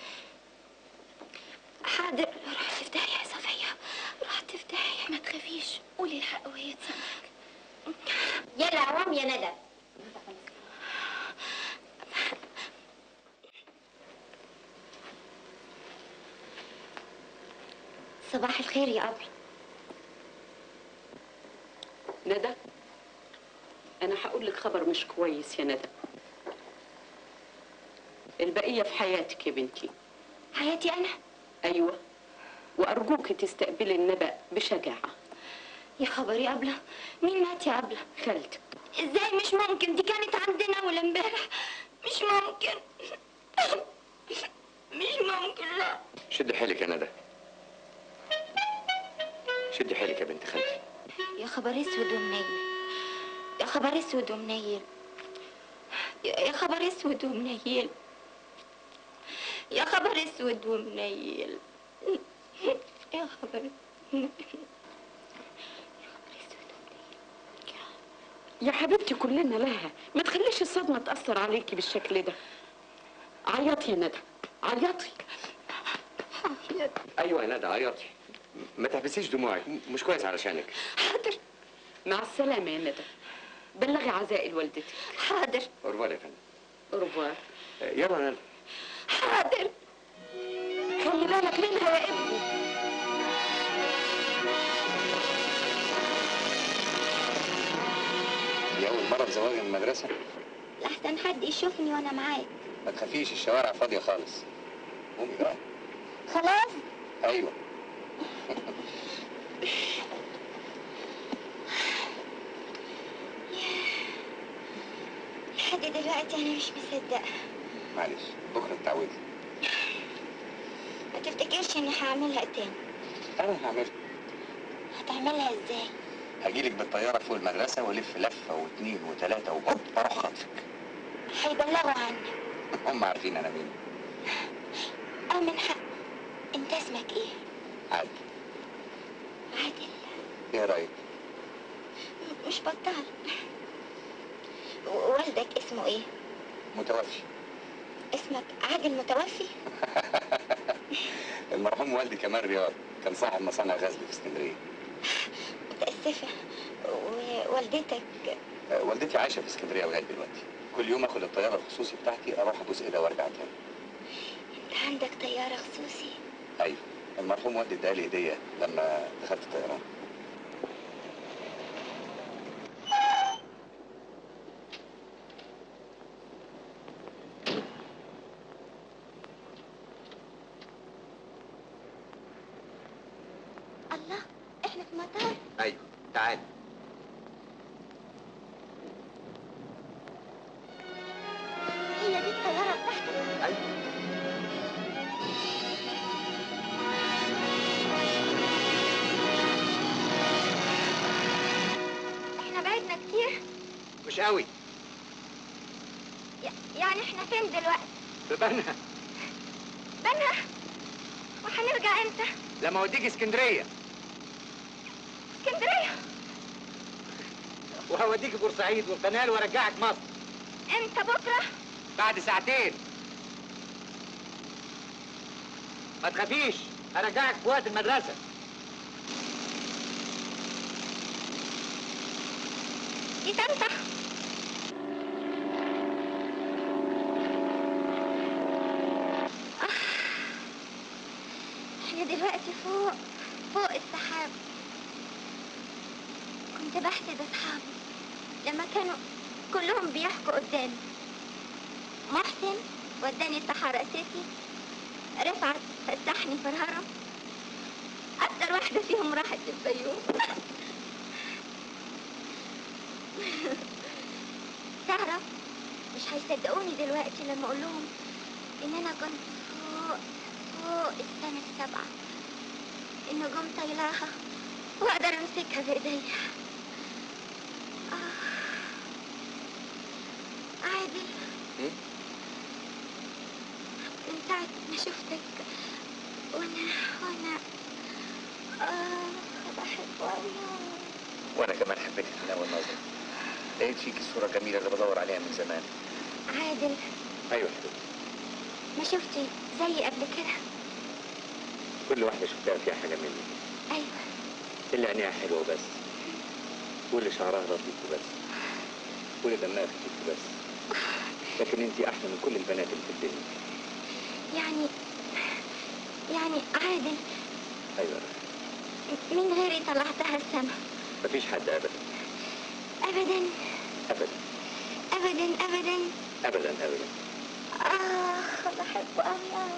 حاضر رحت في داهية يا صفية رحت في داهية ما تخافيش قولي الحق وهي تسامحك يلا عوام يا ندى صباح الخير يا أبي ندى أنا هقول لك خبر مش كويس يا ندى البقية في حياتك يا بنتي حياتي أنا أيوة وأرجوك تستقبلي النبأ بشجاعة يا خبر يا أبلة مين مات يا أبلة خالتك ازاي مش ممكن دي كانت عندنا اول امبارح مش ممكن مش ممكن لا شد حيلك يا ندى شد حيلك يا بنت خالتي يا خبر اسود ومنيل يا خبر اسود ومنيل يا يا خبر اسود ومنيل يا خبر اسود ومنيل يا خبر يا حبيبتي كلنا لها ما تخليش الصدمة تأثر عليكي بالشكل ده عيطي يا ندى عيطي ايوه يا ندى عيطي ما تحبسيش دموعك مش كويس علشانك حاضر مع السلامة يا ندى بلغي عزائي لوالدتك حاضر اورفوار يا فندم أوروفوار يلا يا ندى حاضر خلي بالك منها يا ابني دي اول مره في زواج من المدرسه لحسن حد يشوفني وانا معاك ما تخافيش الشوارع فاضيه خالص قومي بقى خلاص ايوه لحد دلوقتي انا مش مصدقه معلش بكره تتعودي ما تفتكرش اني هعملها تاني انا هعملها هتعملها ازاي هجيلك بالطياره فوق المدرسه والف لفه واثنين وثلاثه وبط اروح خطفك هيبلغوا عني هم عارفين انا مين اه من حق انت اسمك ايه عادي عادل ايه رايك م- مش بطال و- والدك اسمه ايه متوفي اسمك عادل متوفي المرحوم والدي كمال رياض كان صاحب مصانع غزل في اسكندريه متأسفة ووالدتك آه، والدتي عايشه في اسكندريه لغايه دلوقتي كل يوم اخد الطياره الخصوصي بتاعتي اروح ابوس ايدها وارجع تاني انت عندك طيارة خصوصي ايوه المرحوم والدي ادالي هديه لما دخلت الطيران الله احنا في مطار ايوه تعالي هي دي الطيارة بتاعتك ايوه احنا بعدنا كتير مش قوي ي- يعني احنا فين دلوقتي في بنها بنا وهنرجع امتى لما اوديك اسكندريه اسكندرية وهوديك بورسعيد والقنال وارجعك مصر امتى بكرة بعد ساعتين ما تخافيش هرجعك في وقت المدرسه دي تنفع احنا دلوقتي فوق فوق السحاب كنت بحسد اصحابي لما كانوا كلهم بيحكوا قدامي محسن وداني الصحراء سيتي رفعت فسحني في الهرم اكتر واحدة فيهم راحت الفيوم تعرف مش هيصدقوني دلوقتي لما اقول لهم ان انا كنت فوق فوق السنة السبعة النجوم طايلاها واقدر امسكها بايديا آه. عادل إيه؟ من ساعة ما شفتك وانا وانا آه بحب الله وانا كمان حبيتك من اول نظره لقيت فيك الصوره الجميله اللي بدور عليها من زمان عادل ايوه حبيبتي ما شفتي زي قبل كده كل واحده شفتها فيها حاجه مني ايوه اللي عينيها حلوه بس واللي شعرها لطيف بس واللي دمها خفيف بس لكن انت احلى من كل البنات اللي في الدنيا يعني يعني عادل ايوه من غيري طلعتها السما مفيش حد ابدا ابدا ابدا ابدا ابدا ابدا ابدا اخ بحب الله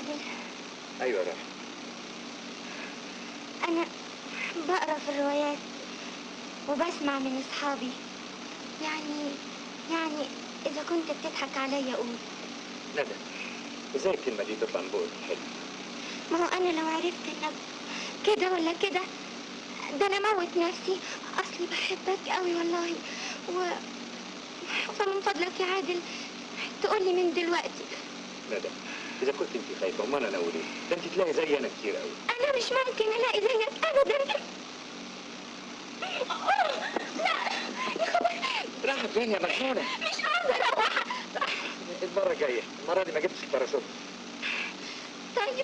عادل ايوه راح أنا بقرا في الروايات وبسمع من أصحابي يعني يعني إذا كنت بتضحك عليا قول ندى ازاي الكلمه دي تطلع من بقك حلو ما هو أنا لو عرفت إنك كده ولا كده ده أنا موت نفسي أصلي بحبك قوي والله و فمن فضلك يا عادل تقولي من دلوقتي ندى اذا كنت انت خايفه امال انا اقول ايه ده انت تلاقي زي انا كتير قوي أنا مش ممكن ألاقي زيك أبدا راح فين يا مجنونه مش هقدر أروح المره الجايه المره دي ما جبتش الباراشوت طيب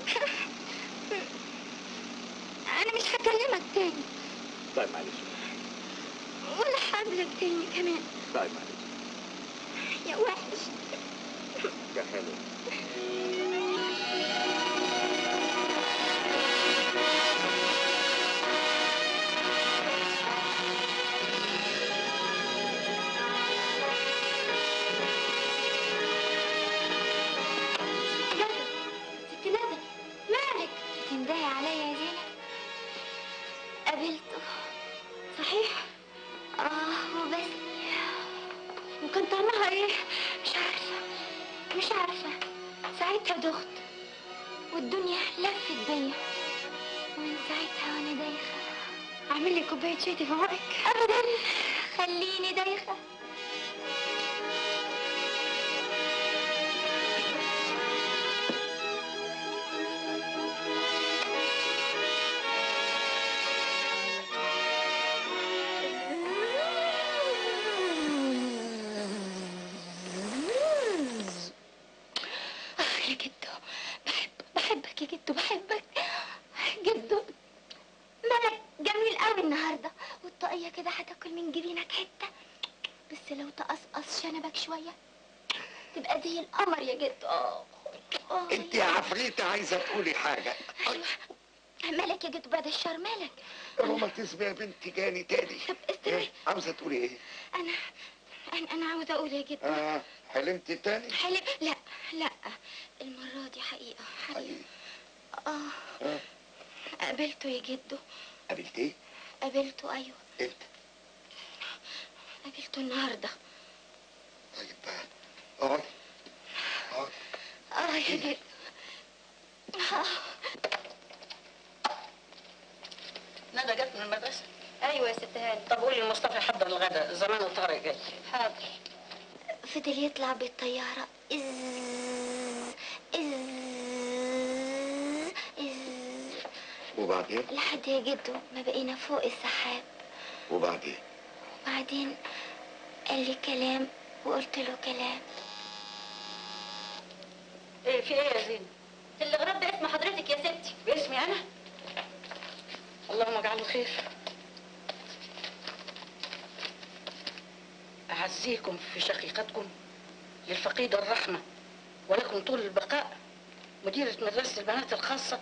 أنا مش هكلمك تاني طيب معلش ولا هقابلك تاني كمان طيب معلش يا وحش يا حلو ندى ست ندى مالك تندهي عليا يا زينب قابلته صحيح اه وبس وكان طعمها ايه مش عارفه مش عارفه ساعتها دخت والدنيا لفت بيا ومن ساعتها وانا دايخه اعمل لي كوبايه شاي تفوقك ابدا خليني دايخه آه يا جدو بحب بحبك يا جدو بحبك جدو مالك جميل قوي النهارده والطاقية كده هتاكل من جبينك حتة بس لو تقصقص شنبك شوية تبقى زي القمر يا جدو اه آه انت يا عفريتة عايزة تقولي حاجة ايوه مالك يا جدو بعد الشر مالك الروماتيزم يا بنتي جاني تاني طب استنى ايه عاوزة تقولي ايه؟ انا انا انا عاوزه اقول يا جدو اه حلمتي تاني؟ حلم لا لا المرة دي حقيقة حقيقة اه آه. قابلته يا جدو قابلت ايه؟ قابلته ايوه امتى؟ قابلته النهارده طيب اقعد اقعد اه يا جدو آه. ندى جت من المدرسة ايوه يا ست هاني طب قولي لمصطفى يحضر الغداء زمان طارق جاي حاضر فضل يطلع بالطيارة إز إز إز وبعدين؟ لحد يا جدو ما بقينا فوق السحاب وبعدين؟ وبعدين قال لي كلام وقلت له كلام ايه في ايه يا زين اللي غرب ده اسم حضرتك يا ستي باسمي انا اللهم اجعله خير اعزيكم في شقيقتكم للفقيدة الرحمة ولكم طول البقاء مديرة مدرسة البنات الخاصة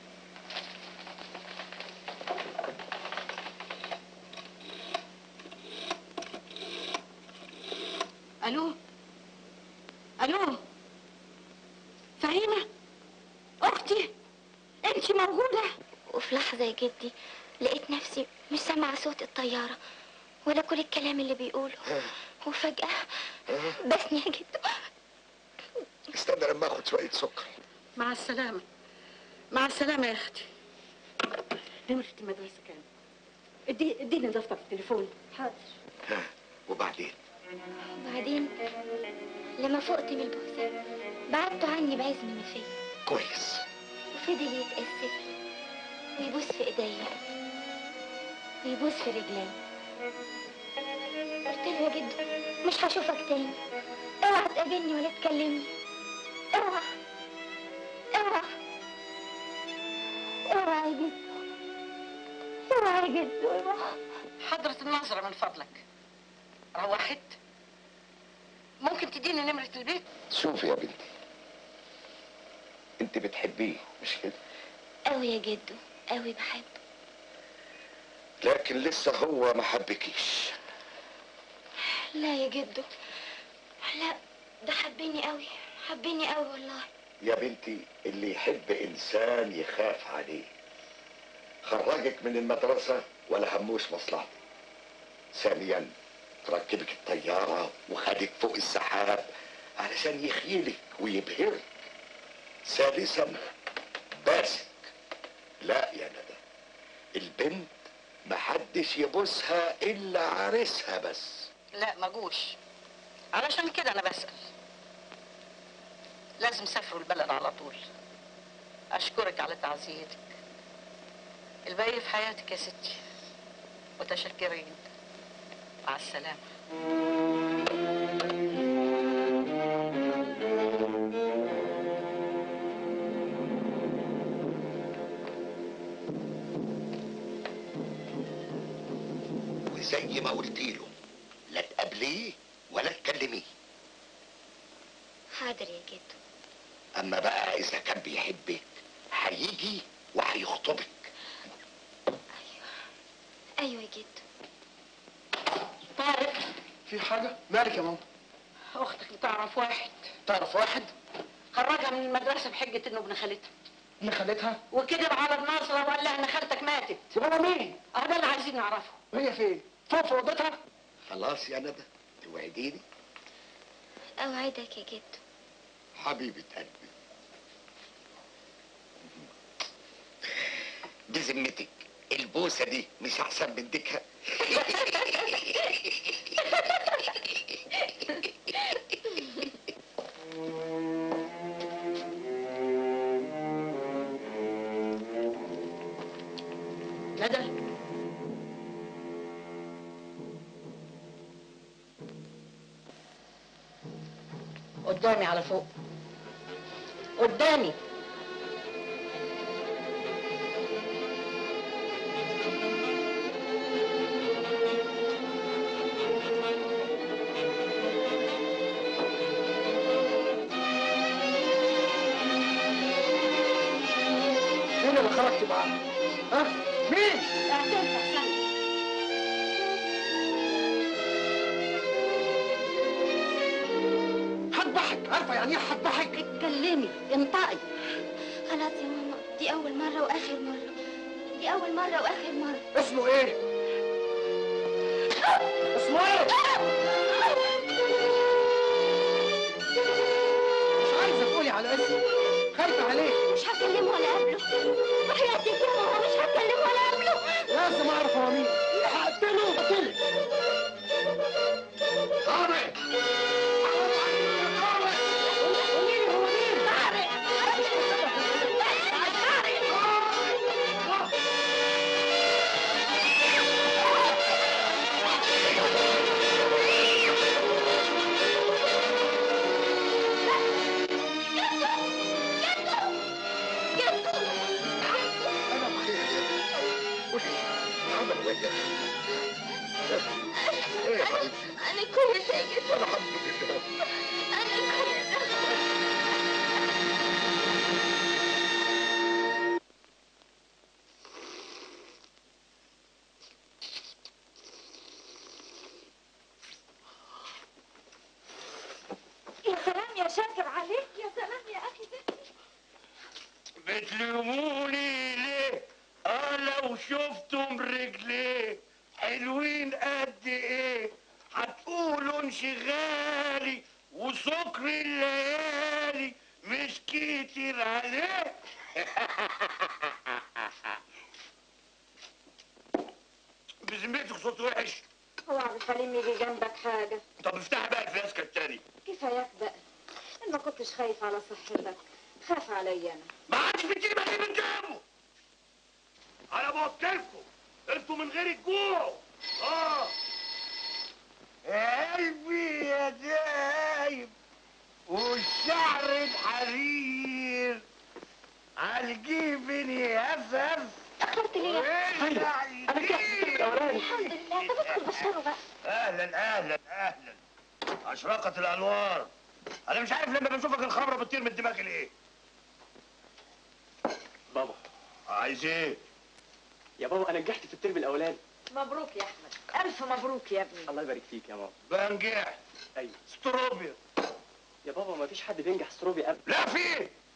الو الو فهيمة اختي انت موجودة وفي لحظة يا جدي لقيت نفسي مش سامعة صوت الطيارة ولا كل الكلام اللي بيقوله وفجأة بسني يا جدو استنى لما اخد شوية سكر مع السلامة مع السلامة يا اختي نمرة المدرسة كام؟ ادي اديني دفتر في التليفون حاضر ها وبعدين؟ وبعدين لما فقت من البوسة بعدته عني بعزم النفية كويس وفضل يتأسف ويبوس في ايديا ويبوس في رجلي قلت له يا جدو مش هشوفك تاني اوعى تقابلني ولا تكلمني اوعى اوعى اوعى يا جدو اوعى يا جدو اوعى حضرة الناظرة من فضلك روحت ممكن تديني نمرة البيت شوفي يا بنتي انت بتحبيه مش كده؟ قوي يا جدو قوي بحبه لكن لسه هو ما حبكيش لا يا جدو لا ده حبني قوي حبني قوي والله يا بنتي اللي يحب انسان يخاف عليه خرجك من المدرسة ولا هموش مصلحتك ثانيا تركبك الطيارة وخدك فوق السحاب علشان يخيلك ويبهرك ثالثا باسك لا يا ندى البنت محدش يبوسها الا عريسها بس لا ما جوش علشان كده انا بسأل لازم سافروا البلد على طول اشكرك على تعزيتك الباقي في حياتك يا ستي متشكرين مع السلامة وزي ما قلت له لا تقابليه ولا تكلميه حاضر يا جدو اما بقى اذا كان بيحبك هيجي وهيخطبك ايوه يا جدو طارق في حاجة؟ مالك يا ماما؟ اختك بتعرف واحد تعرف واحد؟ خرجها من المدرسة بحجة انه ابن خالتها اللي خلتها؟ وكذب على الناصرة وقال لها ان خالتك ماتت وهو مين؟ اه ده اللي عايزين نعرفه وهي فين؟ فوق في اوضتها؟ خلاص يا ندى توعديني اوعدك يا جدو حبيبة قلبي بذمتك البوسة دي مش أحسن من ديكها ندى قدامي على فوق قدامي مين اللي خرجت معاه؟ ها؟ مين؟ اعترف احسن هتضحك عارفة يعني ايه هتضحك؟ اتكلمي انطقي خلاص يا ماما دي اول مرة واخر مرة دي اول مرة واخر مرة اسمه ايه؟ اسمه ايه؟ مش عايزة تقولي على اسمه خايفة عليه مش هكلمه ولا قبله وحياتك يا ماما مش هكلمه ولا قبله لازم اعرف هو مين هقتله قتله طارق انا بخير يا بنتي وش عمل وجهك ايه يا حبيبتي انا كويسة يا جدو الحمد لله انا كويسة يا سلام يا شاكر عليك يا سلام يا اخي بنتي بتلوموني ليه؟ اه لو شفتم رجليه حلوين قد ايه هتقولوا انشغالي وسكر الليالي مش كتير عليه بذمتك صوت وحش هو عبد الحليم يجي جنبك حاجة طب افتحي بقى الفلاسكه التاني كفاياك بقى إن ما كنتش خايف على صحتك خاف عليا انا ما عادش بتجيب اللي من جنبه انا بوكلكم انتوا من غير الجوع اه يا قلبي يا دايب والشعر الحرير عالجيب يهفف اخرت ليه انا الحمد لله طب ادخل بشره بقى اهلا اهلا اهلا اشرقت الانوار انا مش عارف لما بشوفك الخمره بتطير من دماغي ليه بابا عايز ايه يا بابا انا نجحت في الترم الاولاني مبروك يا احمد الف مبروك يا ابني الله يبارك فيك يا ماما بنجح ايوه ستروبيا يا بابا ما فيش حد بينجح ستروبي ابدا لا في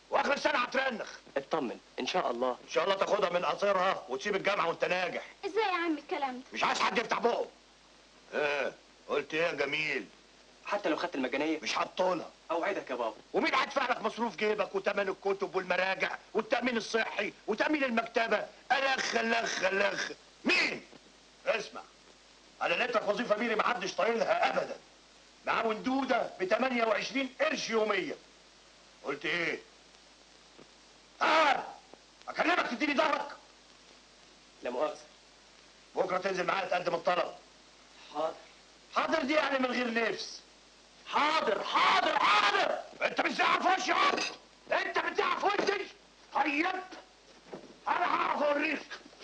واخر السنه هترنخ اطمن ان شاء الله ان شاء الله تاخدها من قصيرها وتسيب الجامعه وانت ناجح ازاي يا عم الكلام ده مش عايز حد يفتح بقه ايه قلت ايه يا جميل حتى لو خدت المجانيه مش هتطولها اوعدك يا بابا ومين هيدفع لك مصروف جيبك وتمن الكتب والمراجع والتامين الصحي وتامين المكتبه الخ الخ الخ مين اسمع انا لقيت لك وظيفه ميري ما حدش طايلها ابدا مع وندوده ب 28 قرش يوميا قلت ايه تعال اكلمك تديني ظهرك لا مؤاخذه بكره تنزل معايا تقدم الطلب حاضر حاضر دي يعني من غير نفس حاضر حاضر حاضر انت مش عارف وشي حاضر انت بتعرف وشي طيب انا هعرف اوريك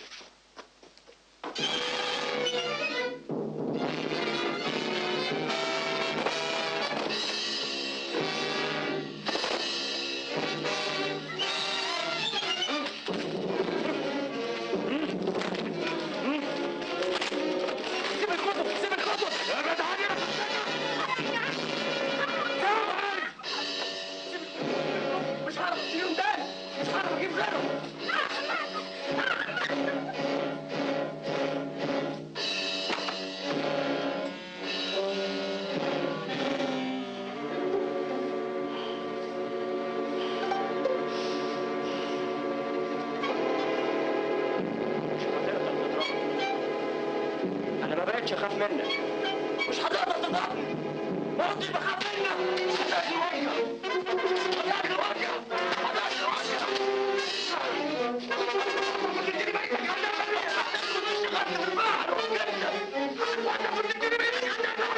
سيب الكتب سيب الكتب يا جدعان يا مش هعرف اشيلهم ده مش هعرف اجيب غيرهم انا ما بقتش اخاف منك مش هتقدر تضربني ما كنتش بخاف منك هتاكل وجه هتاكل وجه هتاكل وجه تديني بيتك هتعمل ايه؟ هتدخل تشتغل في البحر وكده هتاخد تديني بيتك هتعمل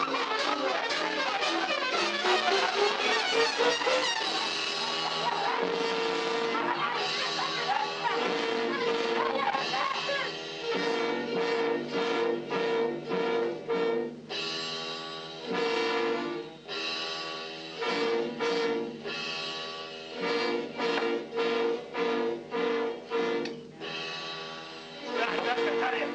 راح نفسك تانية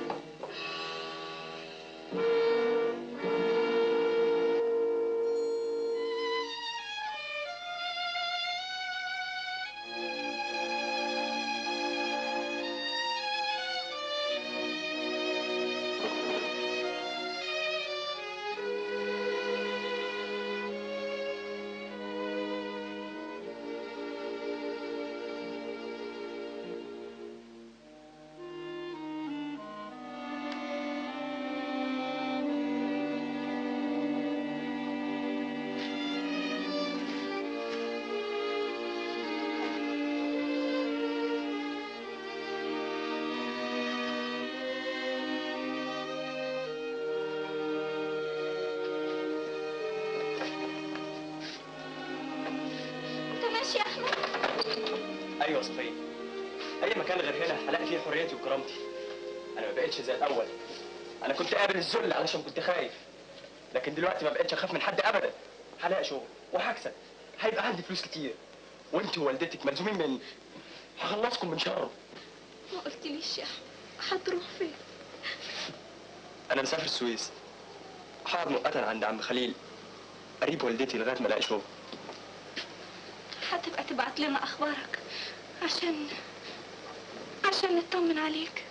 انت ماشي يا احمد ايوه يا صفيه اي مكان غير هنا هلاقي فيه حريتي وكرامتي انا ما بقتش زي الاول انا كنت قابل الذل علشان كنت خايف لكن دلوقتي ما بقتش اخاف من حد ابدا هلاقي شغل وهكسب هيبقى عندي فلوس كتير وانت ووالدتك ملزومين مني هخلصكم من شره ما قلتليش يا احمد هتروح فين انا مسافر السويس هقعد مؤقتا عند عم خليل قريب والدتي لغايه ما الاقي شغل هتبقى تبعت لنا اخبارك عشان عشان نطمن عليك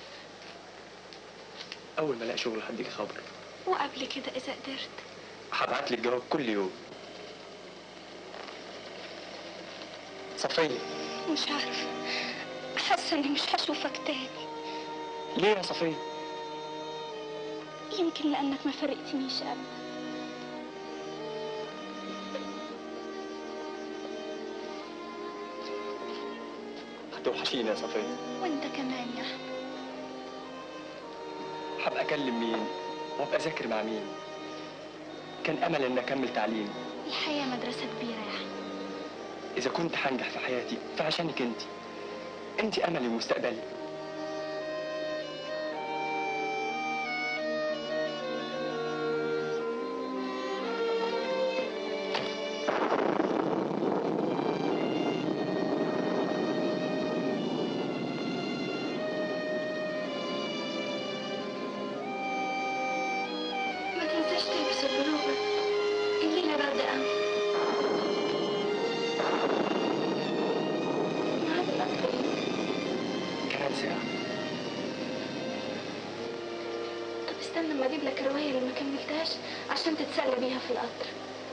اول ما الاقي شغل هديك خبر وقبل كده اذا قدرت هبعت لك جواب كل يوم صفيه مش عارفه حاسه اني مش هشوفك تاني ليه يا صفيه يمكن لانك ما فرقتنيش ابدا هتوحشيني يا صفيه وانت كمان يا احمد هبقى اكلم مين وابقى اذاكر مع مين كان امل ان اكمل تعليمي الحياه مدرسه كبيره يا احمد اذا كنت هنجح في حياتي فعشانك انت انت املي ومستقبلي ما تنساش تلبس البلوفر الليله برد قوي لما اجيب لك الروايه اللي ما كملتهاش عشان تتسلى بيها في القطر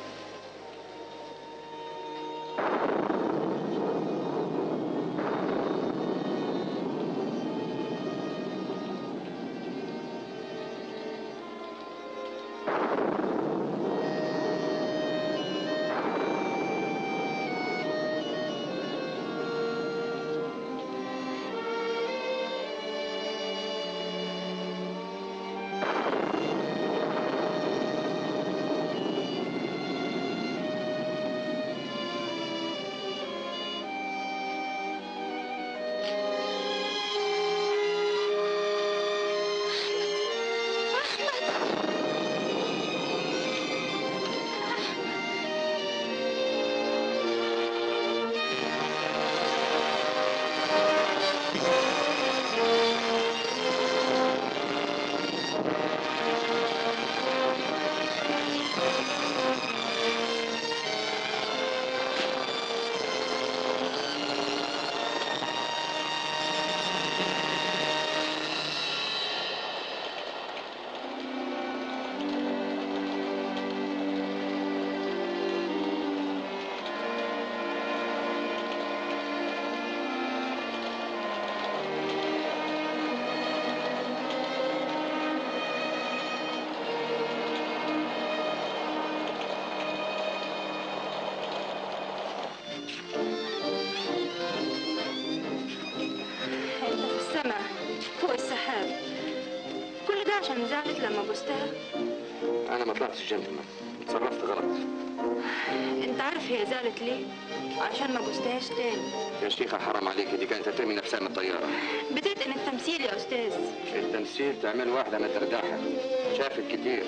انت في السماء فوق السحاب كل ده عشان زعلت لما بوستها انا ما طلعتش جنتلمان اتصرفت غلط انت عارف هي زعلت ليه عشان ما بوستهاش تاني يا شيخة حرام عليك دي كانت هترمي نفسها من الطيارة بتتقن التمثيل يا استاذ التمثيل تعمل واحدة ما ترداحها شافت كتير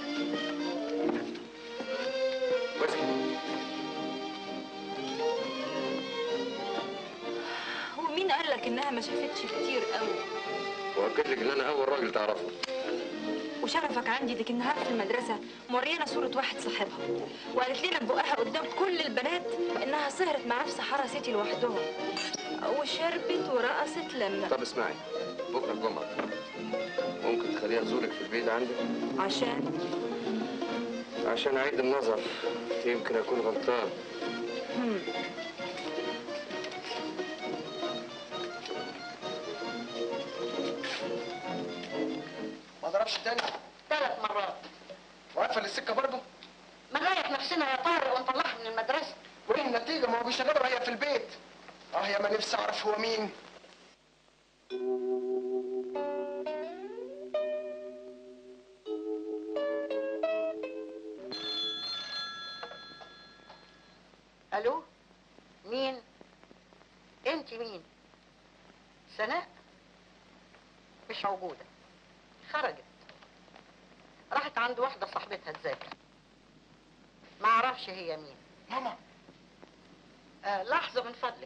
هو مين قال لك انها ما شافتش كتير قوي واكد لك ان انا اول راجل تعرفه وشرفك عندي ديك النهار في المدرسة مورينا صورة واحد صاحبها وقالت لنا ببقها قدام كل البنات إنها سهرت معاه في صحارى سيتي لوحدهم وشربت ورقصت لنا طب اسمعي بكره الجمعة ممكن تخليها تزورك في البيت عندك عشان عشان اعيد النظر يمكن اكون غلطان هم. ما ضربش تاني ثلاث مرات وقفل السكه برضه ما نريح نفسنا يا طارق ونطلعها من المدرسة وايه النتيجه ما هو بيشغلوا هي في البيت اه يا ما نفسي اعرف هو مين الو مين انت مين سناء مش موجودة خرجت راحت عند واحدة صاحبتها تذاكر ما اعرفش هي مين ماما آه لحظة من فضلك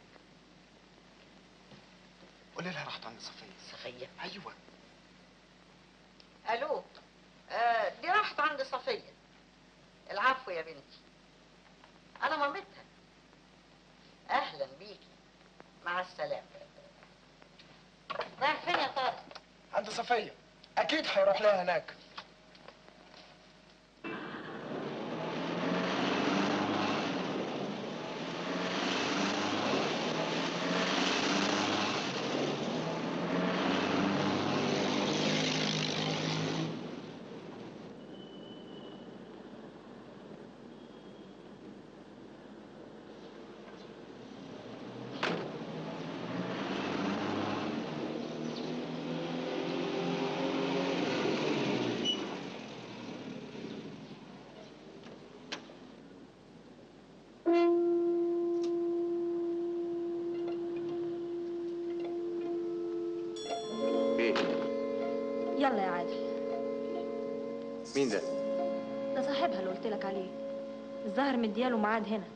قولي لها راحت عند صفيه صفية ايوه الو آه دي راحت عند صفية العفو يا بنتي انا مامتها اهلا بيكي مع السلامة رايح فين يا طارق عند صفيه اكيد هيروح لها هناك ايه يلا يا عادل مين ده ده صاحبها اللي قلت لك عليه الظاهر مدياله ميعاد هنا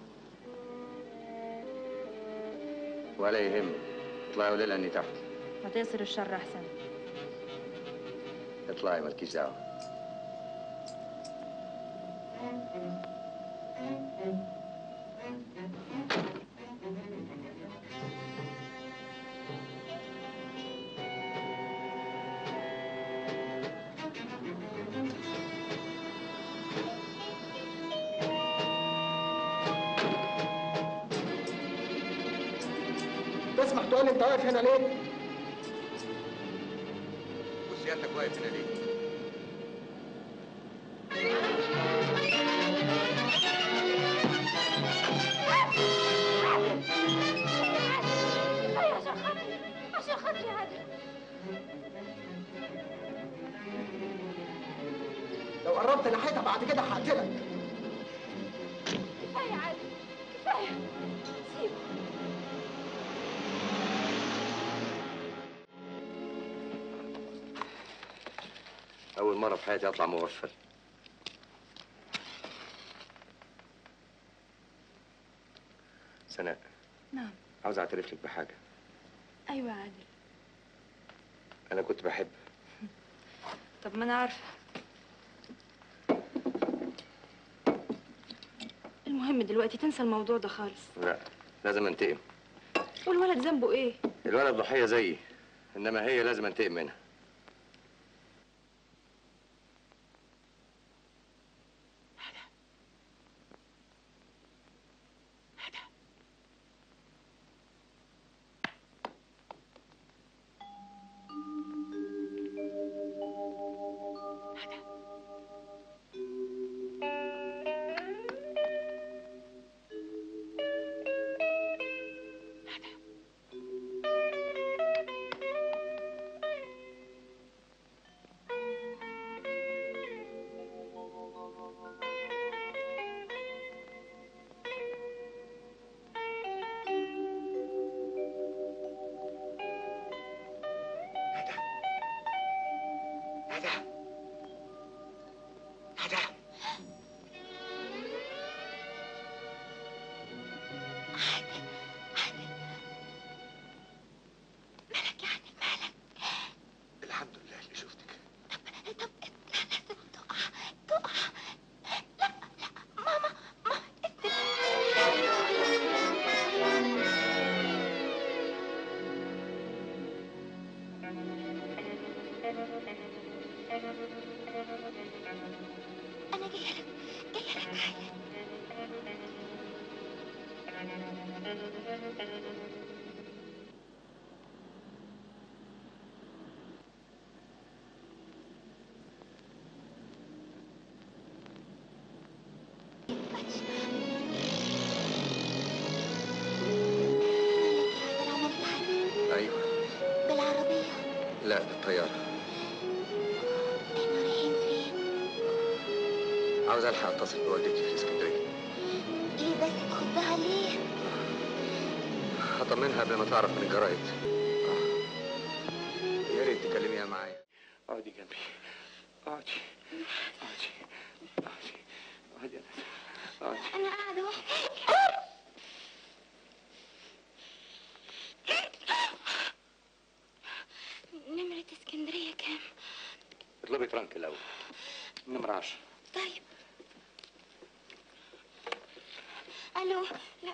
ولا يهم اطلعي قولي لها اني تحت ما تقصر الشر احسن اطلعي مالكيش دعوه تسمح تقول لي انت واقف هنا ليه؟ وسيادتك واقف هنا ليه؟ عشان خاطري عشان خاطري يا عادل لو قربت ناحيتها بعد كده هقتلك كفايه يا عادل كفايه سيبه أول مرة في حياتي أطلع مغفل سناء نعم عاوز أعترف لك بحاجة ايوه يا عادل أنا كنت بحب طب ما انا عارفه المهم دلوقتي تنسى الموضوع ده خالص لا لازم أنتقم والولد ذنبه ايه الولد ضحية زيي إنما هي لازم أنتقم منها الحمد لله اللي شفتك انا جايه لك جايه لك حالا أيوه بالعربيه لا بالطيارة احنا رايحين فين عاوز ألحق أتصل بوالدتي في اسكندرية ليه بس تخضها ليه هطمنها قبل ما تعرف من الجرايد يا ريت تكلميها معايا اقعدي جنبي اقعدي اقعدي اقعدي اقعدي يا ناس اقعدي انا قاعده اهو نمرة اسكندرية كام؟ اطلبي فرانك الأول نمرة 10 طيب الو لا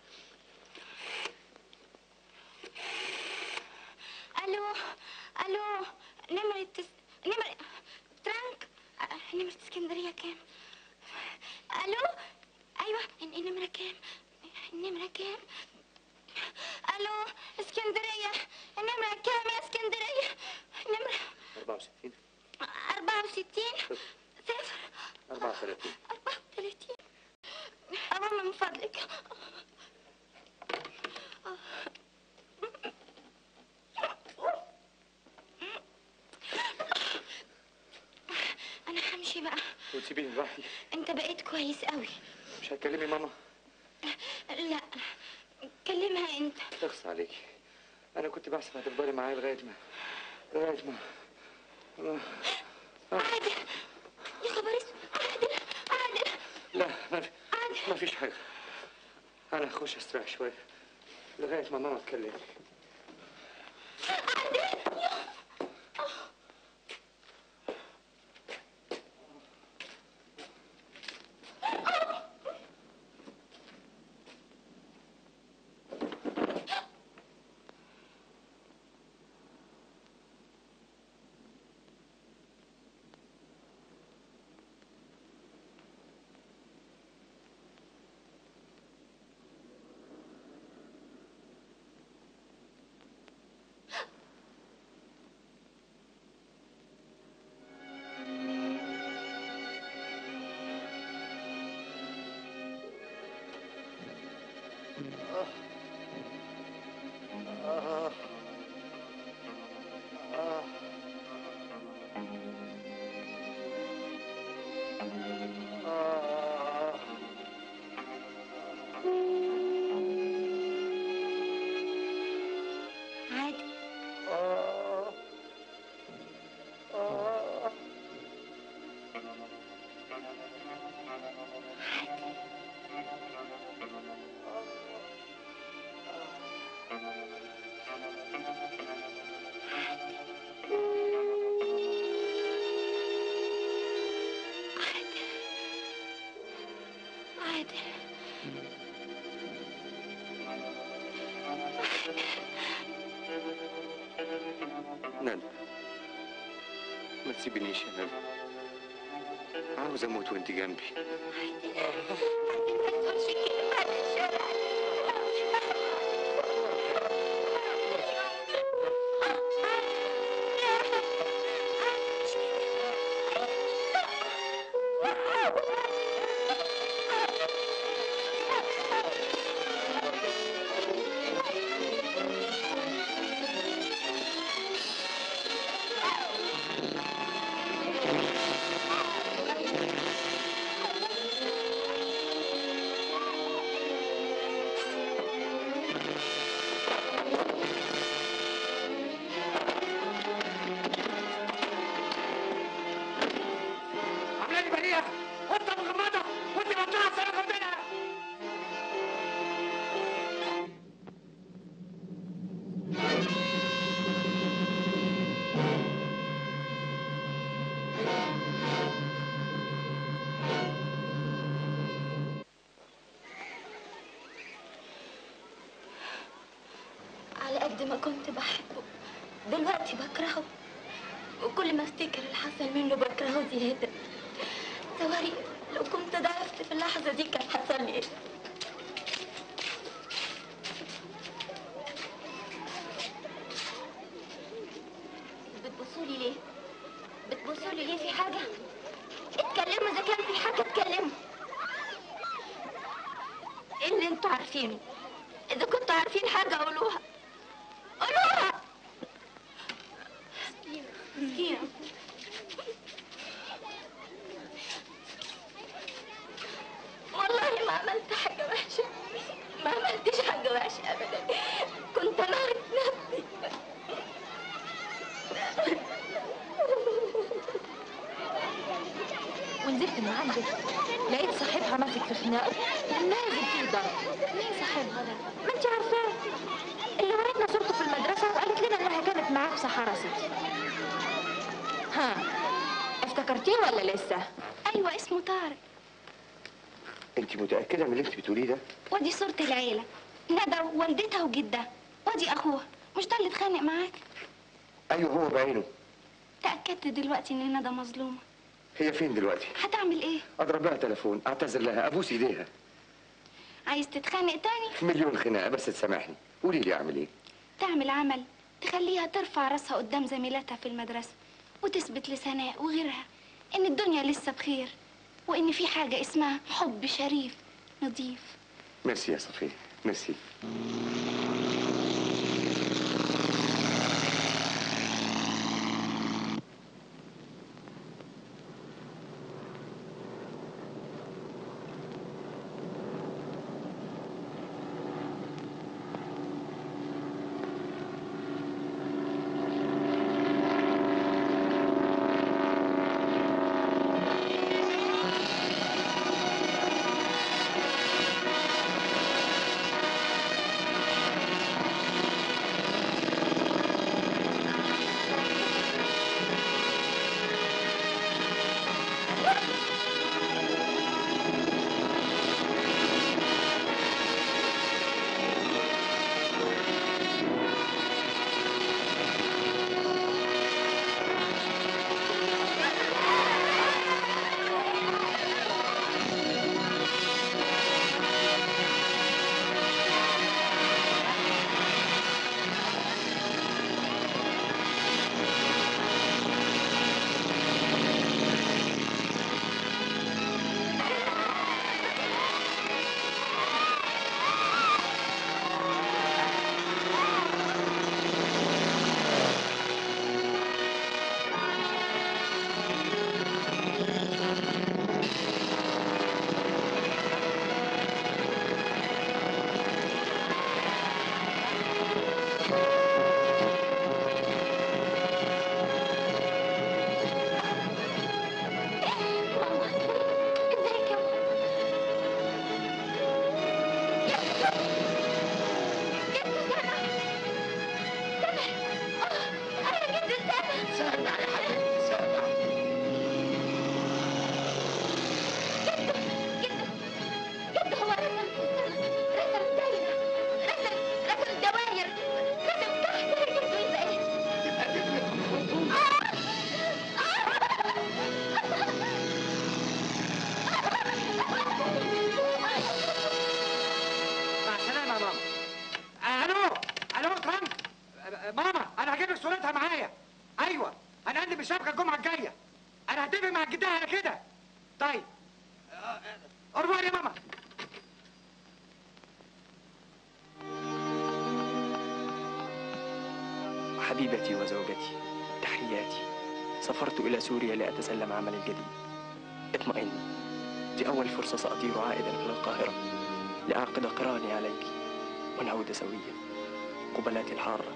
الو الو نمرة تس... نمرة ترانك آه، نمرة اسكندرية كام؟ الو ايوه الن- النمرة كام؟ النمرة كام؟ الو اسكندرية النمرة كام يا اسكندرية؟ النمرة 64 64 صفر 34 34 أماما من فضلك أنا همشي بقى وتسيبيني لوحدي أنت بقيت كويس قوي مش هتكلمي ماما لا كلمها أنت اخص عليكي انا كنت بحسب هتفضلي معايا لغايه ما لغايه ما ما- عادل يا خبر اسود عادل عادل لا ما في ما فيش حاجه انا هخش استريح شويه لغايه ما ماما تكلمني آه. آه. آه. عادي آه. آه. عادي ندى ما تسيبنيش يا ندى عاوز اموت وانت جنبي عاملاني بريئة وانت مغمضة وانت مطلعة سنة ربنا على قد ما كنت بحبه دلوقتي بكرهه وكل ما افتكر اللي حصل منه بكرهه زيادة ثواني لو كنت ضعفت في اللحظة دي كان حصل لي ايه بتبصولي ليه؟ بتبصولي ليه في حاجة؟ اتكلموا إذا كان في حاجة اتكلموا ايه اللي انتوا عارفينه؟ إذا كنتوا عارفين حاجة قولوها قولوها مسكينة مسكينة والله ما عملت حاجة وحشة ما عملتش حاجة وحشة أبدا كنت أنا عارف نفسي ونزلت من عندك لقيت صاحبها ماسك في خناقه نازل فيه ضرب مين صاحبها ده؟ ما انت عارفاه اللي وريتنا صورته في المدرسه وقالت لنا انها كانت معاه في صحارى ستي ها افتكرتيه ولا لسه أيوة اسمه طارق انت متاكده من اللي انت بتقوليه ده ودي صورة العيلة ندى ووالدتها وجدها ودي أخوها مش ده اللي اتخانق معاك ايوه هو بعينه تأكدت دلوقتي إن ندى مظلومة هي فين دلوقتي هتعمل إيه؟ اضرب لها تليفون اعتذر لها ابوس ايديها عايز تتخانق تاني؟ مليون خناقه بس تسامحني قولي لي اعمل ايه تعمل عمل تخليها ترفع راسها قدام زميلاتها في المدرسة وتثبت لسناء وغيرها إن الدنيا لسه بخير وإن في حاجة اسمها حب شريف نظيف ميرسي يا صفيه ميرسي ندى سامع يا حبيبي سامع جد هو رسم رسم دايرة رسم رسم دواير رسم تحت رجله يبقى ايه؟ مع السلامة يا ماما الو الو ترامب ماما انا هجيب لك صورتها معايا ايوه انا هقدم الشبكه الجمعه الجايه انا هتفق مع جدها على كده طيب اورفوار يا ماما حبيبتي وزوجتي تحياتي سافرت إلى سوريا لأتسلم عملي الجديد اطمئني في أول فرصة سأطير عائدا إلى القاهرة لأعقد قراني عليك ونعود سويا قبلات الحارة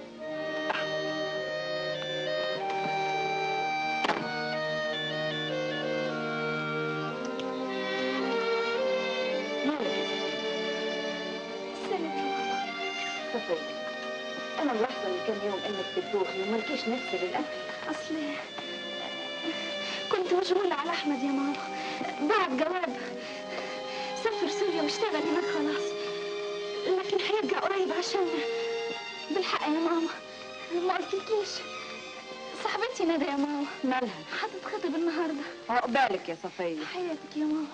صفية أنا ملاحظة من كام يوم إنك بتدوخي ومالكيش نفس للأكل أصلي كنت مشغولة على أحمد يا ماما بعت جواب سافر سوريا واشتغل هناك خلاص لكن هيرجع قريب عشان بالحق يا ماما ما قلتلكيش صاحبتي ندى يا ماما مالها؟ هتتخطب النهارده عقبالك يا صفية حياتك يا ماما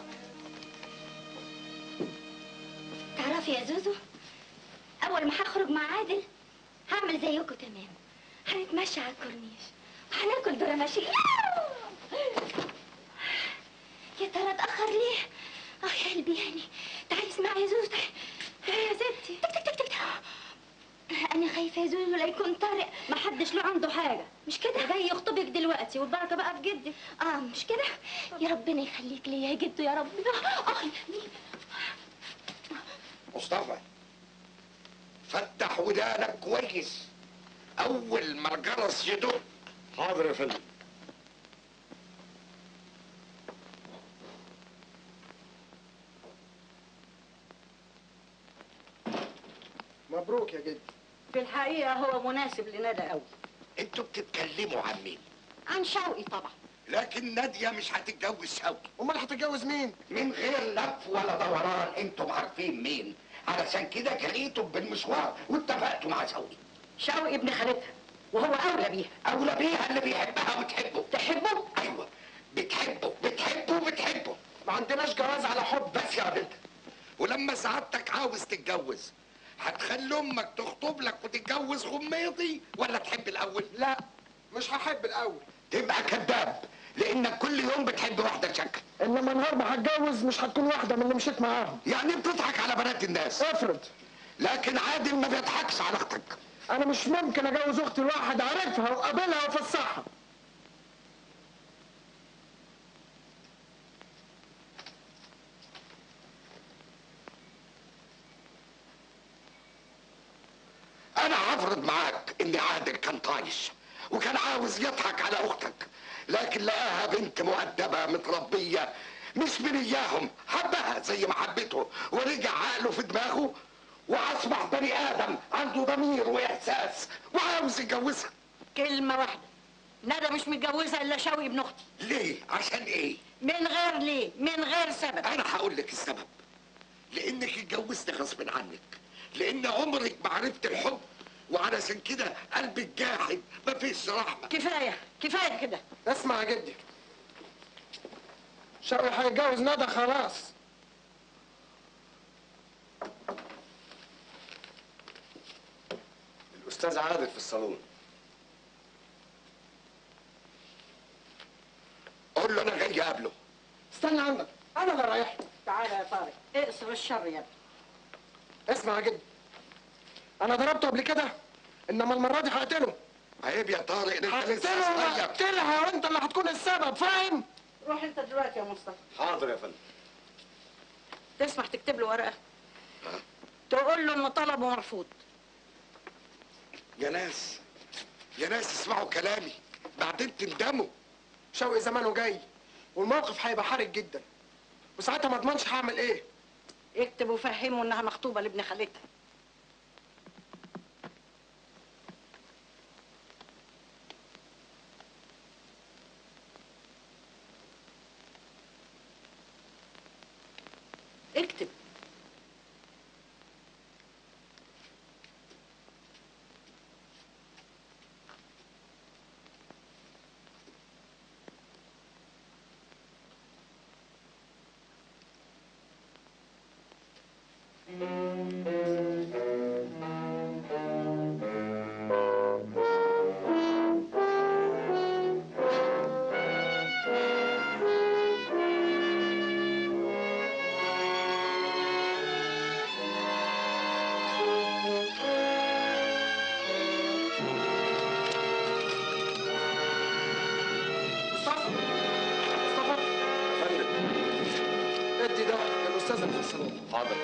تعرفي يا زوزو اول ما هخرج مع عادل هعمل زيكم تمام هنتمشى على الكورنيش وهناكل ذره ماشي يا ترى اتاخر ليه اه يا قلبي يعني تعالي اسمعي يا زوزو تعالي يا ستي تك تك تك تك انا خايفه يا زوزو لا يكون طارق ما حدش له عنده حاجه مش كده جاي يخطبك دلوقتي والبركه بقى في جدك اه مش كده يا ربنا يخليك ليا يا جدو يا ربنا اه مصطفى فتح ودانك كويس اول ما الجرس يدق حاضر يا فندم مبروك يا جدي في الحقيقة هو مناسب لندى قوي انتوا بتتكلموا عن مين عن شوقي طبعا لكن نادية مش هتتجوز شوقي امال هتتجوز مين من غير لف ولا دوران انتوا عارفين مين علشان كده كليتوا بالمشوار واتفقتوا مع شوقي شوقي ابن خالتها وهو أولى بيها اولى بيها اللي بيحبها وتحبه تحبه؟ ايوه بتحبه بتحبه بتحبه ما عندناش جواز على حب بس يا بنت ولما سعادتك عاوز تتجوز هتخلي امك تخطب لك وتتجوز غميضي ولا تحب الاول لا مش هحب الاول تبقى كذاب لانك كل يوم بتحب واحده شكل انما نهار ما هتجوز مش هتكون واحده من اللي مشيت معاهم يعني بتضحك على بنات الناس افرض لكن عادل ما بيضحكش على اختك انا مش ممكن اجوز اختي لواحد عارفها وقابلها وافسحها انا هفرض معاك ان عادل كان طايش وكان عاوز يضحك على اختك لكن لقاها بنت مؤدبه متربيه مش من اياهم حبها زي ما حبته ورجع عقله في دماغه واصبح بني ادم عنده ضمير واحساس وعاوز يتجوزها كلمة واحدة ندى مش متجوزة إلا شوقي ابن أختي ليه عشان ايه من غير ليه من غير سبب انا هقول لك السبب لانك اتجوزت غصب عنك لان عمرك ما عرفت الحب وعلشان كده قلبك جاحد مفيش رحمه كفاية كفاية كده اسمع يا جدي شوقي هيتجوز ندى خلاص الاستاذ عادل في الصالون قول له انا جاي اقابله استنى عندك انا اللي رايح تعالى يا طارق اقصر الشر يا ابني اسمع يا جدي انا ضربته قبل كده انما المره دي هقتله عيب يا طارق ده انت لسه هقتله صغير وهقتلها وانت اللي هتكون السبب فاهم روح انت دلوقتي يا مصطفى حاضر يا فندم تسمح تكتب له ورقة تقول له إن طلبه مرفوض يا ناس يا ناس اسمعوا كلامي بعدين تندموا شوقي زمانه جاي والموقف هيبقى حرج جدا وساعتها ما اضمنش هعمل ايه اكتب وفهمه انها مخطوبه لابن خالتها اكتب مصطفى مصطفى فندم ادي ده للاستاذ اللي في الصالون حاضر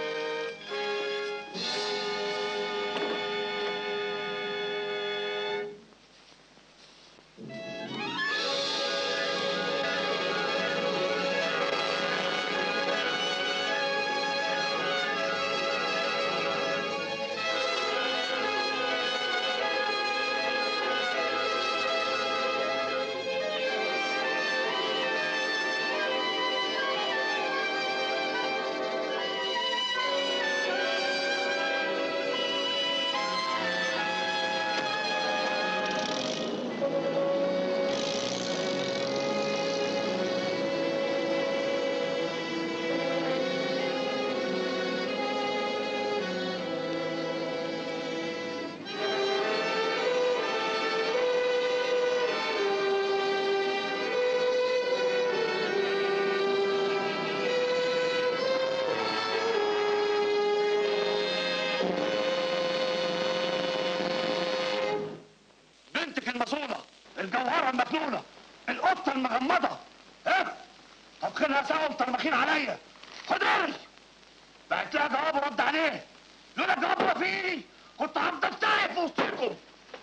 بنتك المصونة الجوهرة المجنونة القطة المغمضة ها طبخينها سوا ومطرمخين عليا خدوني بعت لها جواب ورد عليه لولا الجواب هو في ايدي كنت هفضل تايه في وسطكم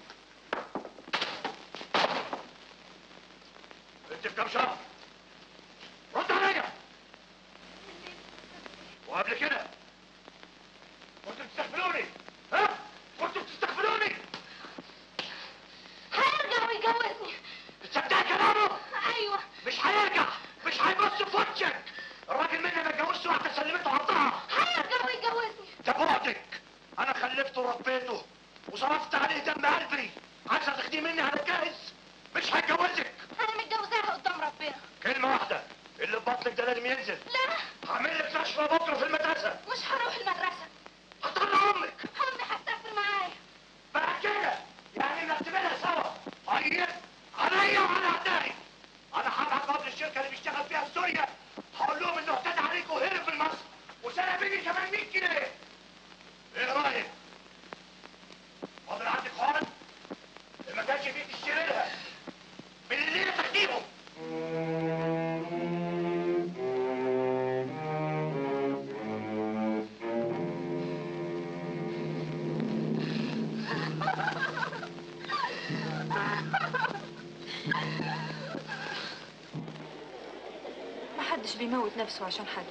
انت في كام شهر رد عليا وقبل كده كنتوا بتستقبلوني ها كنتوا بتستقبلوني هيرجع ويجوزني تصدق كلامه ايوه مش هيرجع مش هيبص في وشك الراجل مني ما اتجوزش واحده سلمته عطاها هيرجع ويجوزني ده برعتك انا خلفته وربيته وصرفت عليه دم قلبي عايزه تاخديه مني على الجاهز مش هتجوزك انا متجوزاها قدام ربنا كلمه واحده اللي في بطنك ده لازم ينزل لا هعمل لك نشره بكره في المدرسه مش هروح المدرسه هطلع امك امي هتسافر معايا بقى كده يعني نرتبها سوا طيب عليا وعلى اعدائي انا هبعت قبل الشركه اللي بيشتغل فيها في سوريا هقول لهم انه اعتدى عليكم وهرب من مصر وسرق مني كمان 100 جنيه ايه رايك؟ فاضل عندك حقن؟ اللي ما كانش فيه تشتري لها من الليله تخديمه محدش بيموت نفسه عشان حد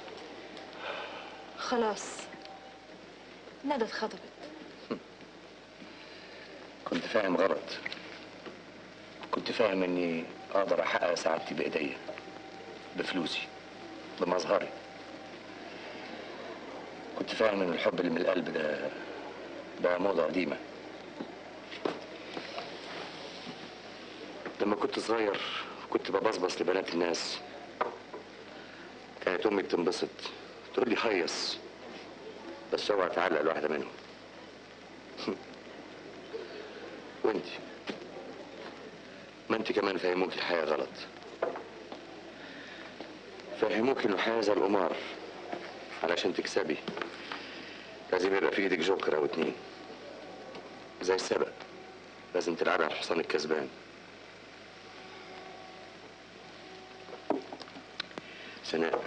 خلاص ندى اتخطبت كنت فاهم غلط كنت فاهم اني اقدر احقق سعادتي بايديا بفلوسي بمظهري كنت فاهم ان الحب اللي من القلب ده ده موضة قديمة لما كنت صغير كنت ببصبص لبنات الناس كانت امي بتنبسط تقول لي هيص بس اوعى تعلق الواحدة منهم وانت ما انت كمان فهموك الحياة غلط فهموك انه الحياة زي القمار علشان تكسبي لازم يبقى في ايدك جوكر او اتنين زي السبق لازم تلعبي على الحصان الكسبان سناء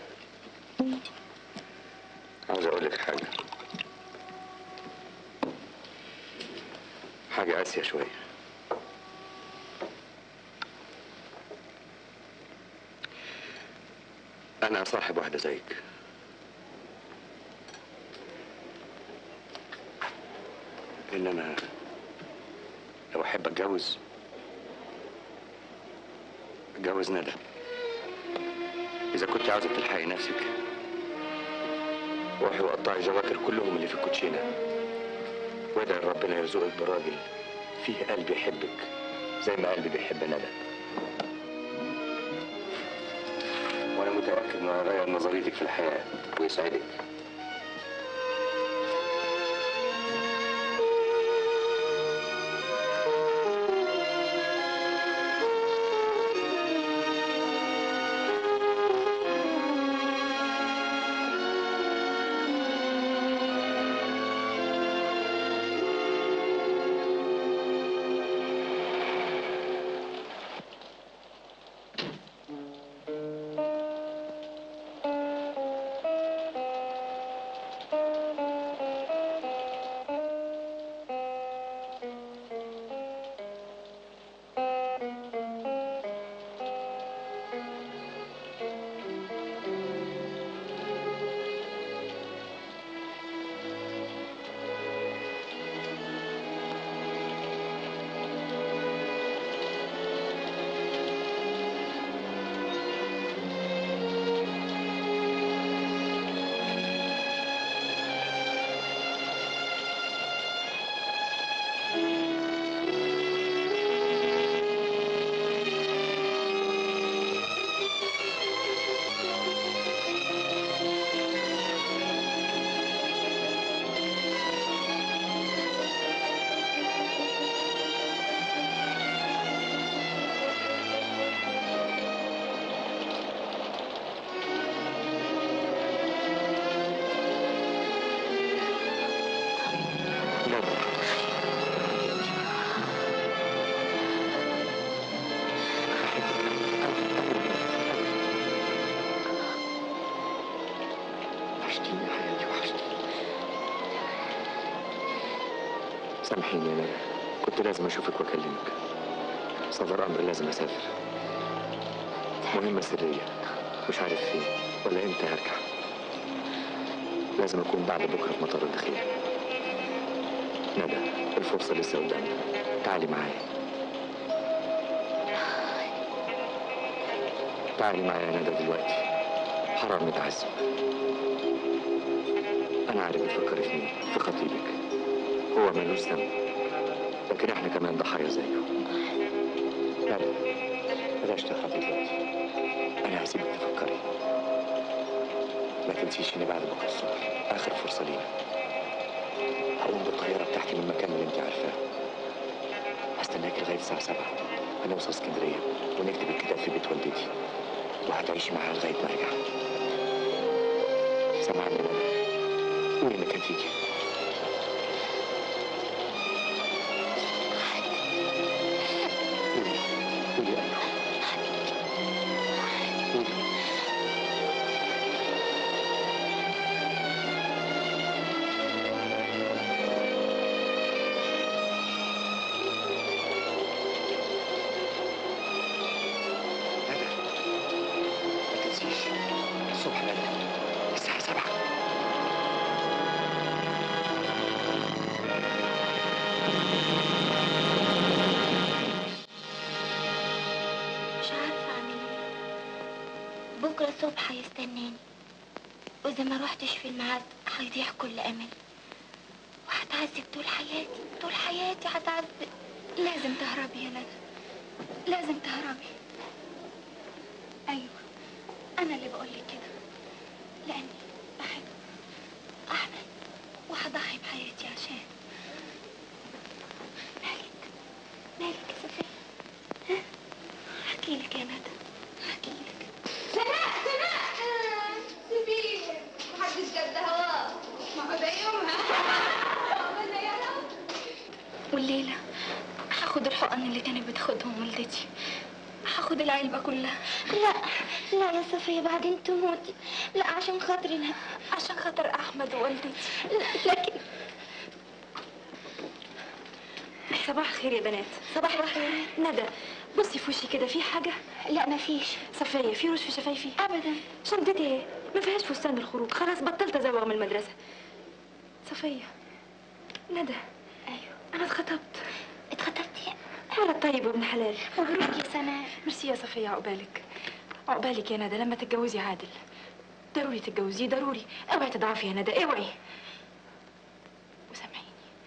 عاوز اقول لك حاجة حاجة قاسية شوية أنا صاحب واحدة زيك ان انا لو احب اتجوز اتجوز ندى اذا كنت عاوزه تلحقي نفسك روحي وقطعي جواكر كلهم اللي في الكوتشينه وادعي ربنا يرزقك براجل فيه قلب يحبك زي ما قلبي بيحب ندى وانا متاكد انه هيغير نظريتك في الحياه ويسعدك وحشتيني يا حياتي وحشتيني سامحيني يا ندى كنت لازم اشوفك واكلمك صدر امر لازم اسافر مهمة سرية مش عارف فين ولا امتى هرجع لازم اكون بعد بكره في مطار الدخيل ندى الفرصة لسه قدامنا تعالي معايا تعالي معايا يا ندى دلوقتي حرام نتعذب أنا عارف بتفكري في مين في خطيبك هو ملوش ذنب لكن احنا كمان ضحايا زيه لا لا بلاش تخافي دلوقتي أنا هسيبك تفكري ما تنسيش إن بعد بكرة الصبح آخر فرصة لينا هقوم بالطيارة بتاعتي من المكان اللي أنت عارفاه هستناك لغاية الساعة سبعة هنوصل اسكندرية ونكتب الكتاب في بيت والدتي وهتعيشي معاها لغاية ما أرجع سامعني يا ندى قولي انك هتيجي قولي قولي ايوه قولي ندى ما تنسيش الصبح بدري الساعة سبعة مش عارفة أعمل إيه بكرة الصبح هيستناني وإذا ما روحتش في الميعاد هيضيع كل أمل وهتعذب طول حياتي طول حياتي هتعذب لازم تهربي يا ندى لازم تهربي ايوه انا اللي بقولك كده لاني بحب احمد وهضحي بحياتي عشان مالك مالك يا صفية ها احكيلك يا ندى احكيلك سناء سناء سيبيه محدش جد هواه ما هو ده يومها عملنا يا رب والليلة هاخد الحقن اللي كانت بتاخدهم والدتي هاخد العلبة كلها لا لا يا صفية بعدين تموتي لا عشان خاطري لا عشان خاطر أحمد ووالدتي لكن صباح الخير يا بنات صباح الخير ندى بصي في وشي كده في حاجة؟ لا مفيش صفية في روج في شفايفي؟ أبدا شنطتي ايه؟ ما فيهاش فستان الخروج خلاص بطلت ازوغ من المدرسة صفية ندى ايوه انا اتخطبت اتخطبتي حالة طيب وابن حلال مبروك يا سناء ميرسي يا صفية عقبالك عقبالك يا ندى لما تتجوزي عادل ضروري تتجوزيه ضروري اوعي تضعفي يا ندى اوعي وسامحيني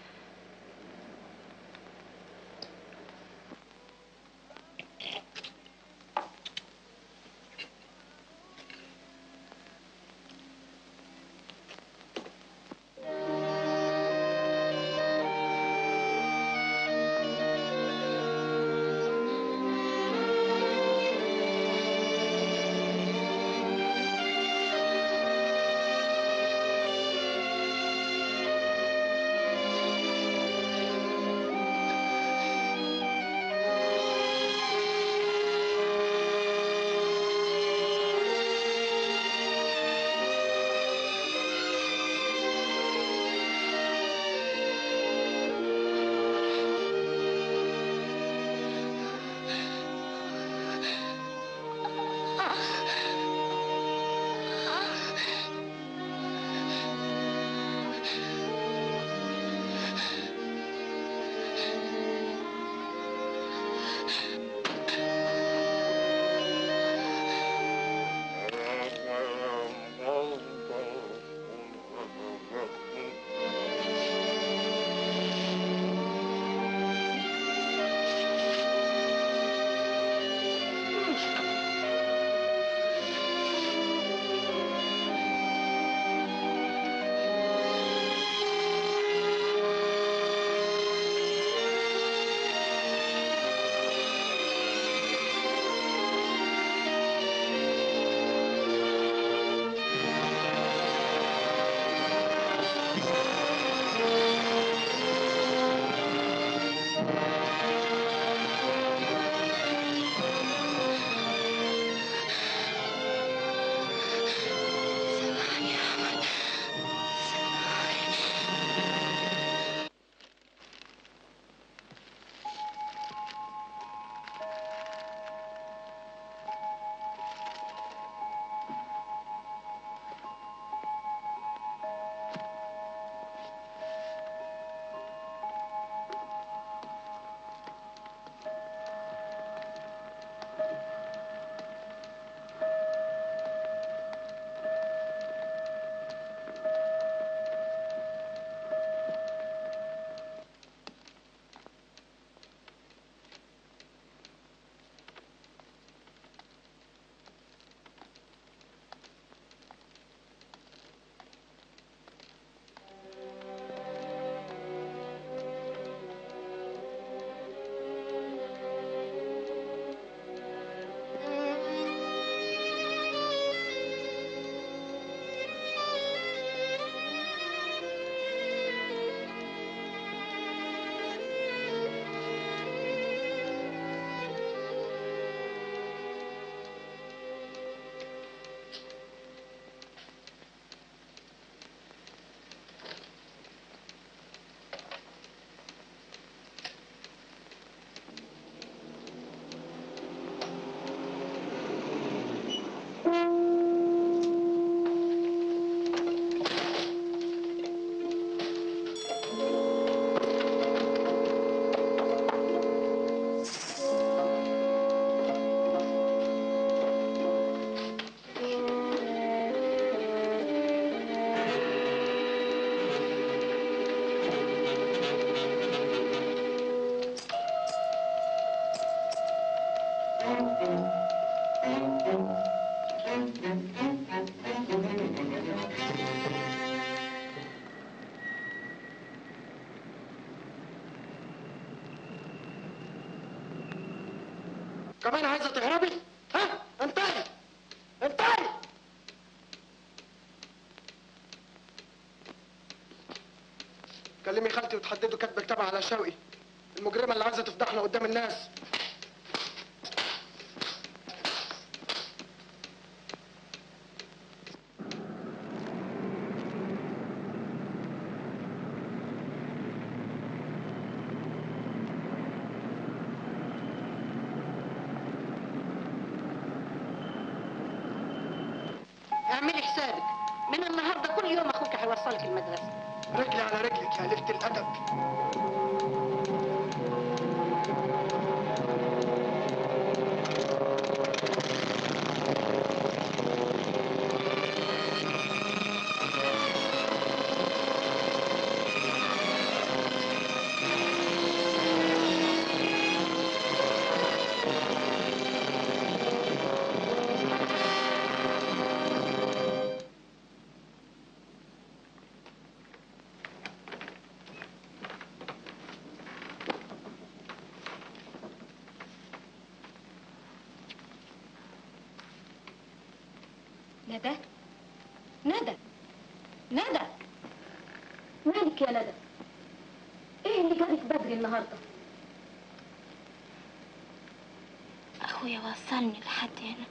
كمان عايزه تهربي ها انتهي انتهي كلمي خالتي وتحددوا كاتبه كتاب على شوقي المجرمه اللي عايزه تفضحنا قدام الناس اعملي حسابك من النهارده كل يوم اخوك هيوصلك المدرسه رجلي على رجلك يا قلة الأدب ندى ندى ندى مالك يا ندى ايه اللي جابك بدري النهارده اخويا وصلني لحد هنا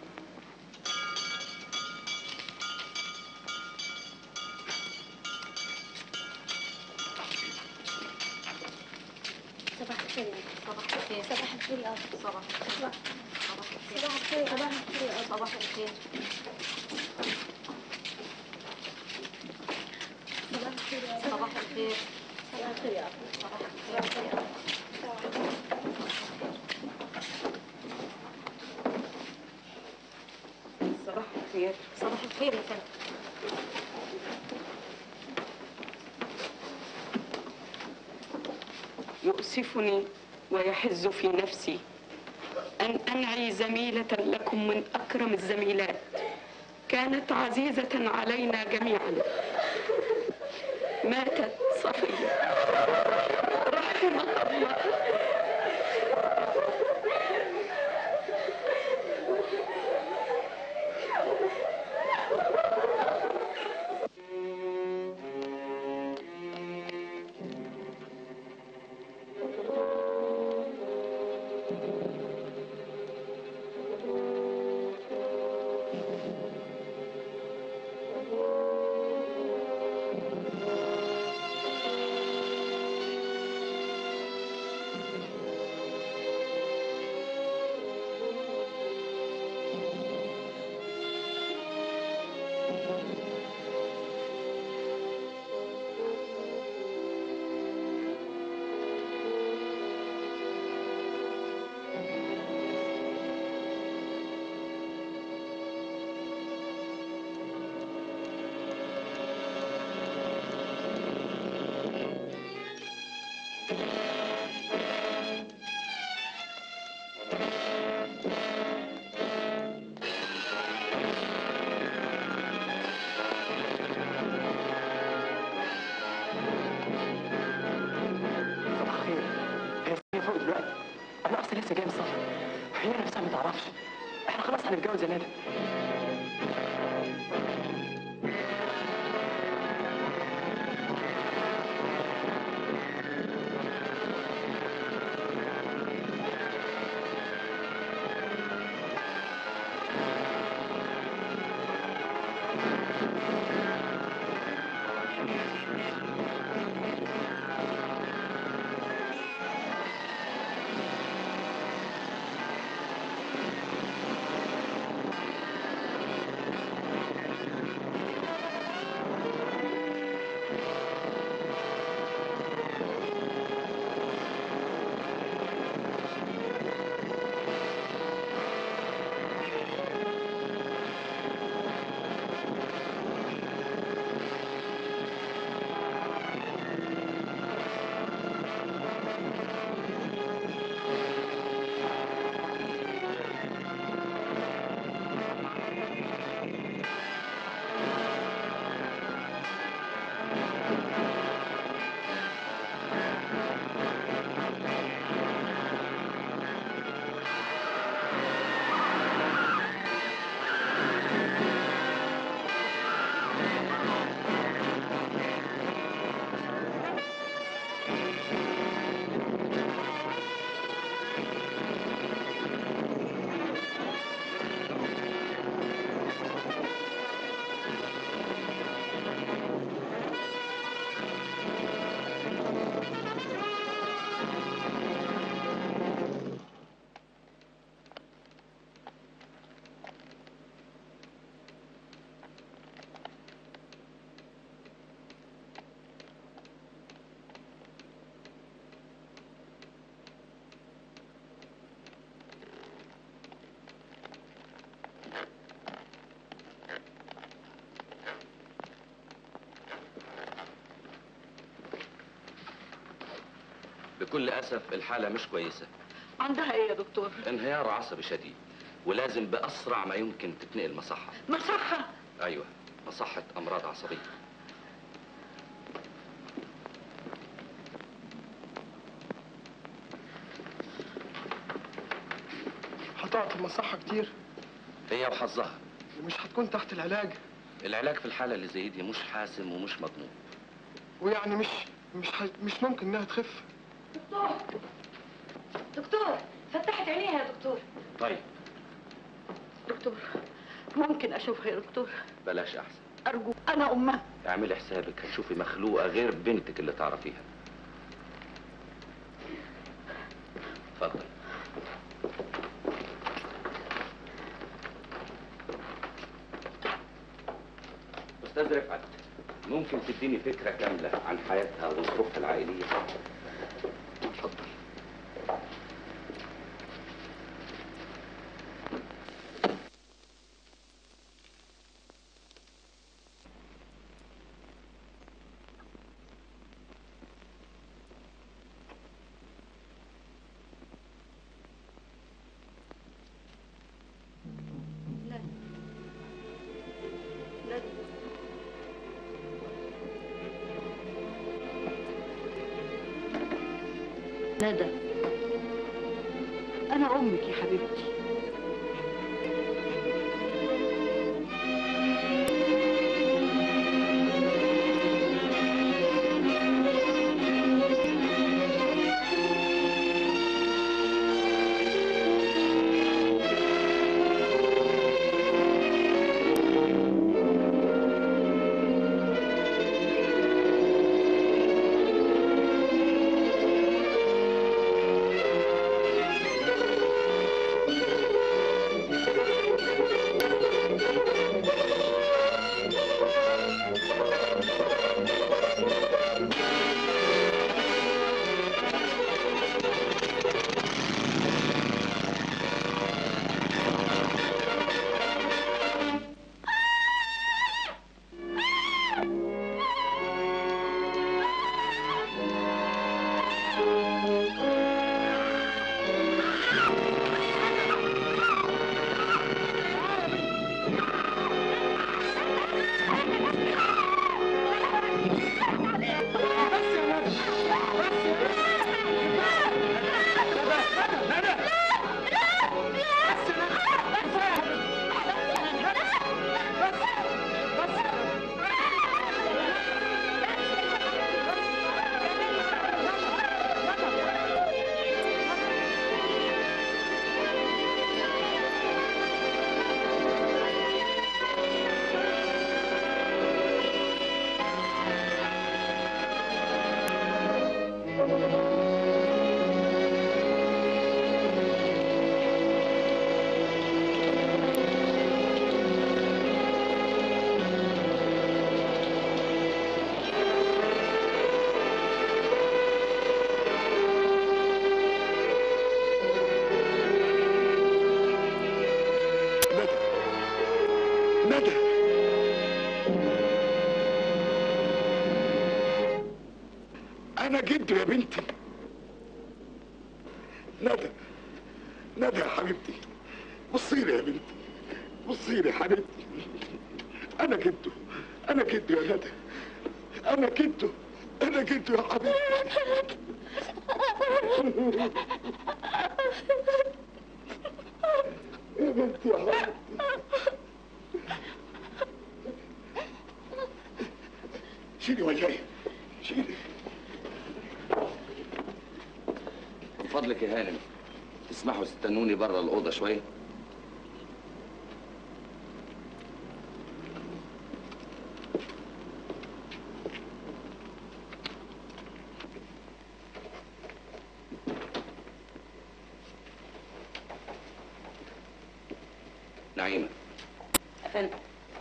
صباح الخير يا ندى صباح الخير صباح الخير يا أبو. صباح الخير صباح الخير صباح الخير صباح الخير يا أبو. صباح الخير صباح الخير يا أبو. صباح الخير صباح الخير يا أبو. صباح الخير يا أبو. صباح الخير صباح الخير يا فندم يؤسفني ويحز في نفسي أن أنعي زميلة لكم من أكرم الزميلات كانت عزيزة علينا جميعا ماتت صفية رحمها الله صباح الخير هي هي فوق دلوقتي انا اصلا لسه جاي من السفر هي نفسها ما تعرفش احنا خلاص هنتجوز يا ندى بكل اسف الحاله مش كويسه عندها ايه يا دكتور انهيار عصبي شديد ولازم باسرع ما يمكن تتنقل مصحه مصحة ايوه مصحه امراض عصبيه هتقعد في المصحة كتير هي وحظها ومش هتكون تحت العلاج العلاج في الحاله اللي زي دي مش حاسم ومش مضمون ويعني مش مش ح... مش ممكن انها تخف دكتور دكتور فتحت عينيها يا دكتور طيب دكتور ممكن اشوفها يا دكتور بلاش احسن ارجو انا امها اعملي حسابك هتشوفي مخلوقه غير بنتك اللي تعرفيها اتفضل استاذ رفعت ممكن تديني فكره كامله عن حياتها وظروفها العائليه اتفضل لا لا ندى انا امك يا حبيبتي ندى انا جده يا بنتي ندى ندى يا حبيبتي بصي لي يا بنتي بصي لي يا حبيبتي انا جده انا جده يا ندى انا جده انا جده يا حبيبتي يا بنتي يا حبيبتي شيلي وجهي شيلي من فضلك يا هانم تسمحوا تستنوني بره الاوضه شويه نعيمه افندم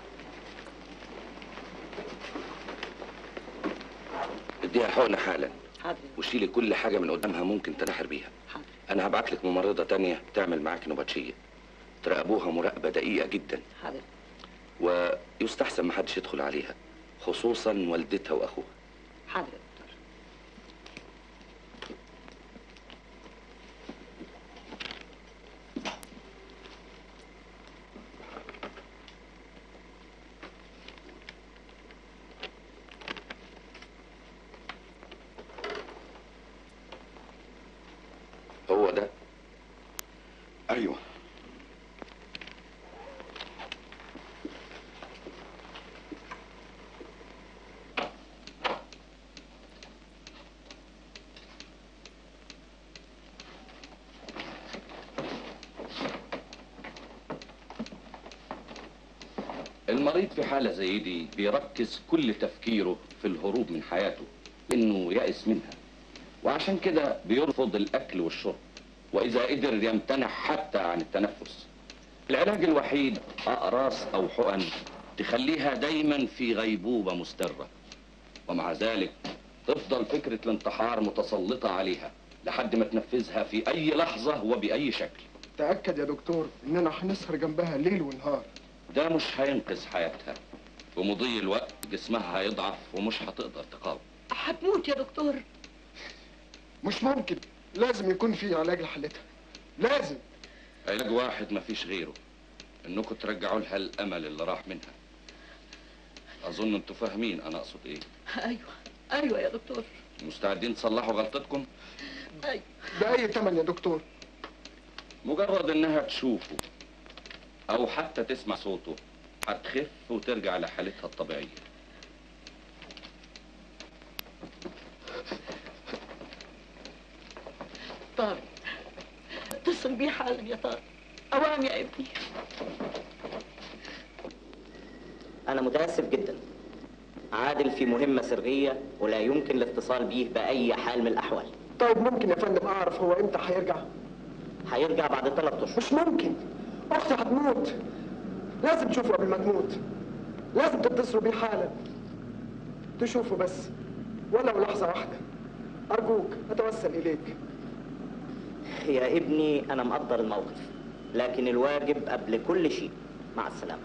اديها حقنه حالا حاضر وشيلي كل حاجه من قدامها ممكن تنحر بيها انا هبعت لك ممرضه تانية تعمل معاك نبطشيه تراقبوها مراقبه دقيقه جدا حاضر ويستحسن ما حدش يدخل عليها خصوصا والدتها واخوها حاضر المريض في حالة زي دي بيركز كل تفكيره في الهروب من حياته لأنه يأس منها وعشان كده بيرفض الأكل والشرب وإذا قدر يمتنع حتى عن التنفس العلاج الوحيد أقراص أو حقن تخليها دايما في غيبوبة مسترة ومع ذلك تفضل فكرة الانتحار متسلطة عليها لحد ما تنفذها في أي لحظة وبأي شكل تأكد يا دكتور إننا هنسهر جنبها ليل ونهار ده مش هينقذ حياتها بمضي الوقت جسمها هيضعف ومش هتقدر تقاوم هتموت يا دكتور مش ممكن لازم يكون في علاج لحالتها لازم علاج واحد مفيش غيره انكم ترجعوا لها الامل اللي راح منها اظن انتوا فاهمين انا اقصد ايه ايوه ايوه يا دكتور مستعدين تصلحوا غلطتكم ايوه بأي تمن يا دكتور مجرد انها تشوفه او حتى تسمع صوته هتخف وترجع لحالتها الطبيعيه طارق اتصل بيه حالا يا طارق اوام يا ابني أنا متأسف جدا عادل في مهمة سرية ولا يمكن الاتصال بيه بأي حال من الأحوال طيب ممكن يا فندم أعرف هو إمتى هيرجع هيرجع بعد ثلاث أشهر مش ممكن أختي هتموت لازم تشوفه قبل ما تموت لازم تتصلوا بيه حالا تشوفه بس ولو لحظة واحدة أرجوك أتوسل إليك يا ابني أنا مقدر الموقف لكن الواجب قبل كل شيء مع السلامة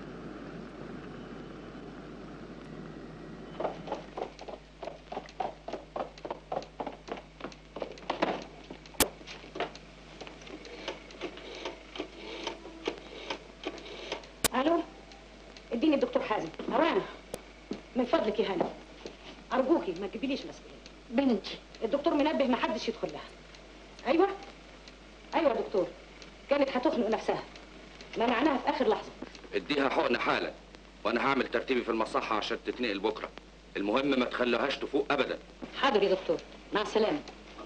الو اديني الدكتور حازم اوان من فضلك يا هاني ارجوكي ما تجيبيليش مسؤوليه بنتي الدكتور منبه ما حدش يدخل لها ايوه ايوه يا دكتور كانت هتخنق نفسها منعناها في اخر لحظه اديها حقن حالا وانا هعمل ترتيبي في المصحه عشان تتنقل بكره المهم ما تخليهاش تفوق ابدا حاضر يا دكتور مع السلامه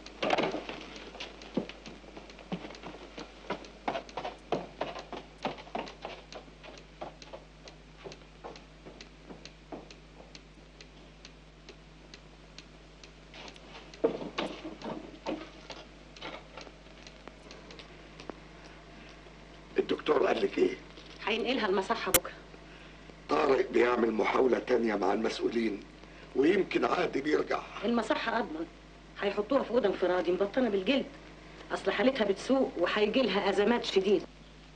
الدكتور قال لك ايه هينقلها المصحه بكره طارق بيعمل محاولة تانية مع المسؤولين ويمكن عادل يرجع المصحه اضمن هيحطوها في اوضه انفرادي مبطنه بالجلد اصل حالتها بتسوء وهيجي لها ازمات شديده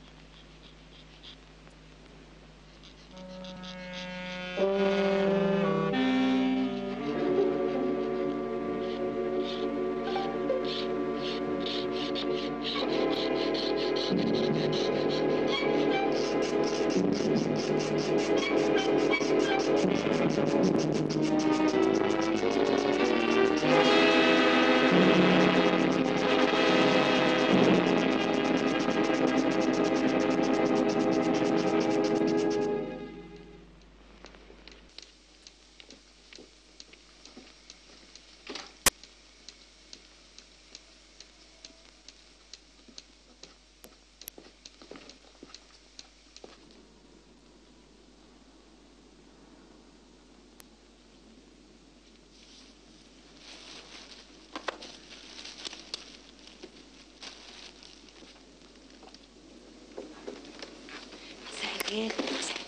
مساء الخير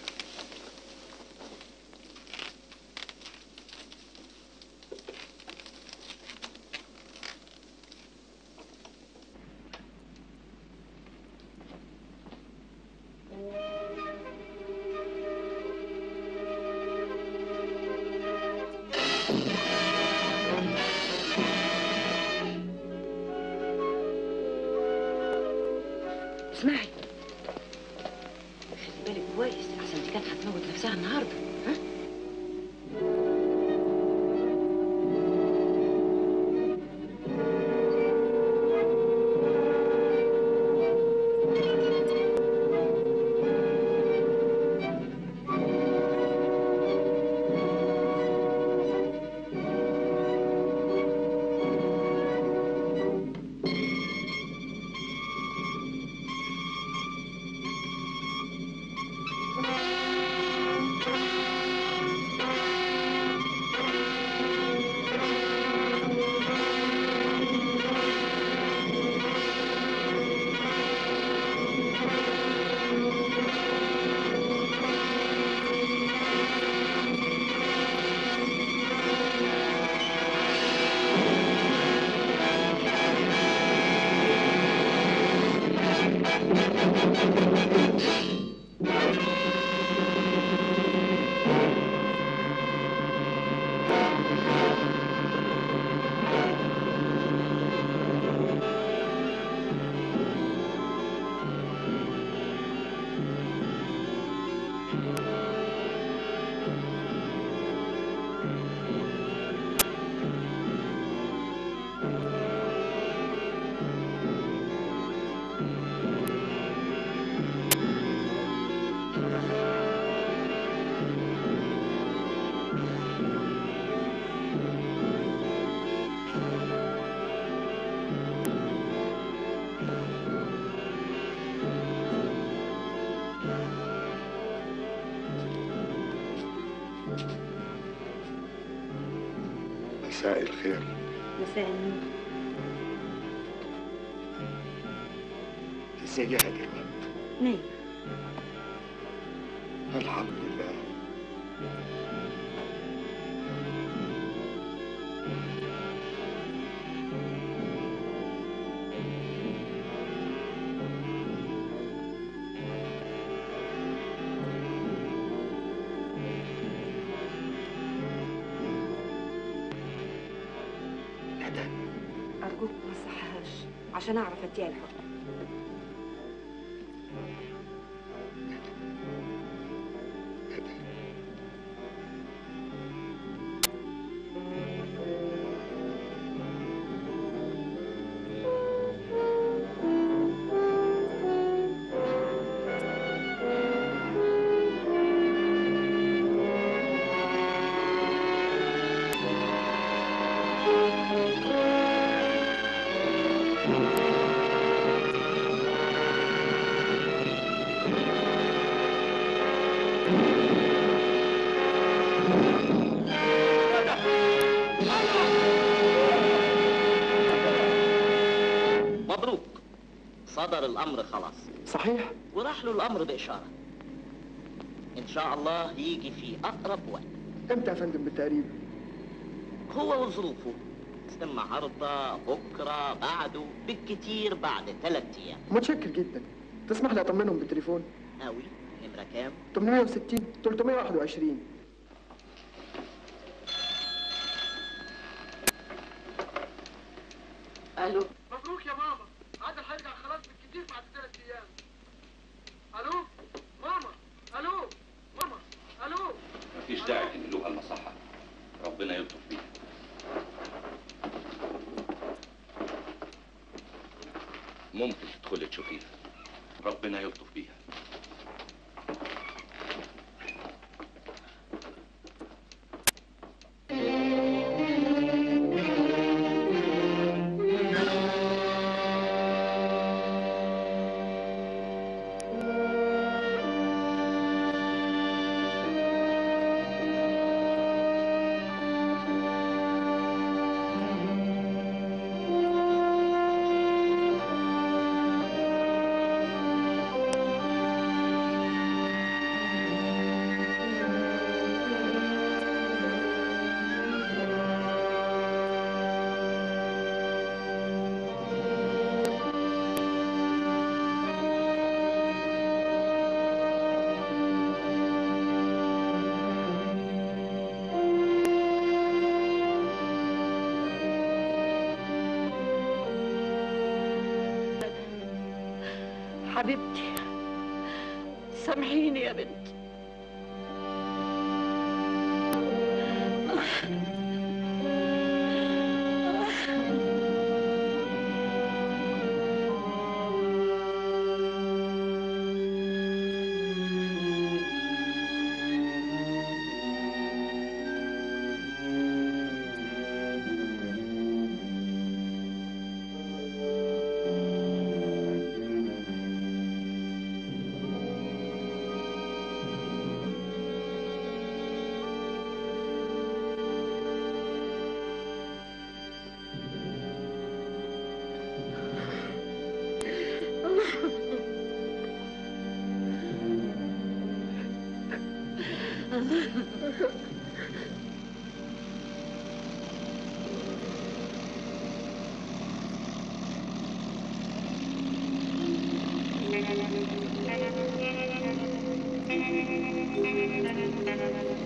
اسمعي خلي بالك كويس احسن دي كانت هتموت نفسها النهارده ها مساء الخير مساء النور ازيها دلوقتي نايم الحمد لله أرجوك ما تصحهاش عشان أعرف أديها الحكم مبروك صدر الامر خلاص صحيح وراح له الامر باشاره ان شاء الله يجي في اقرب وقت امتى يا فندم بالتقريب هو وظروفه النهارده بكره بعده بالكتير بعد ثلاث ايام متشكر جدا تسمح لي اطمنهم بالتليفون قوي نمره كام 860 321 الو مبروك يا ماما عادل هيرجع خلاص بالكتير بعد ثلاث ايام الو ماما الو ماما الو مفيش داعي تنقلوها المصحة ربنا يلطف بيها ممكن تدخلي تشوفيها ربنا يلطف بيها حبيبتي سامحيني يا بنتي Thank you.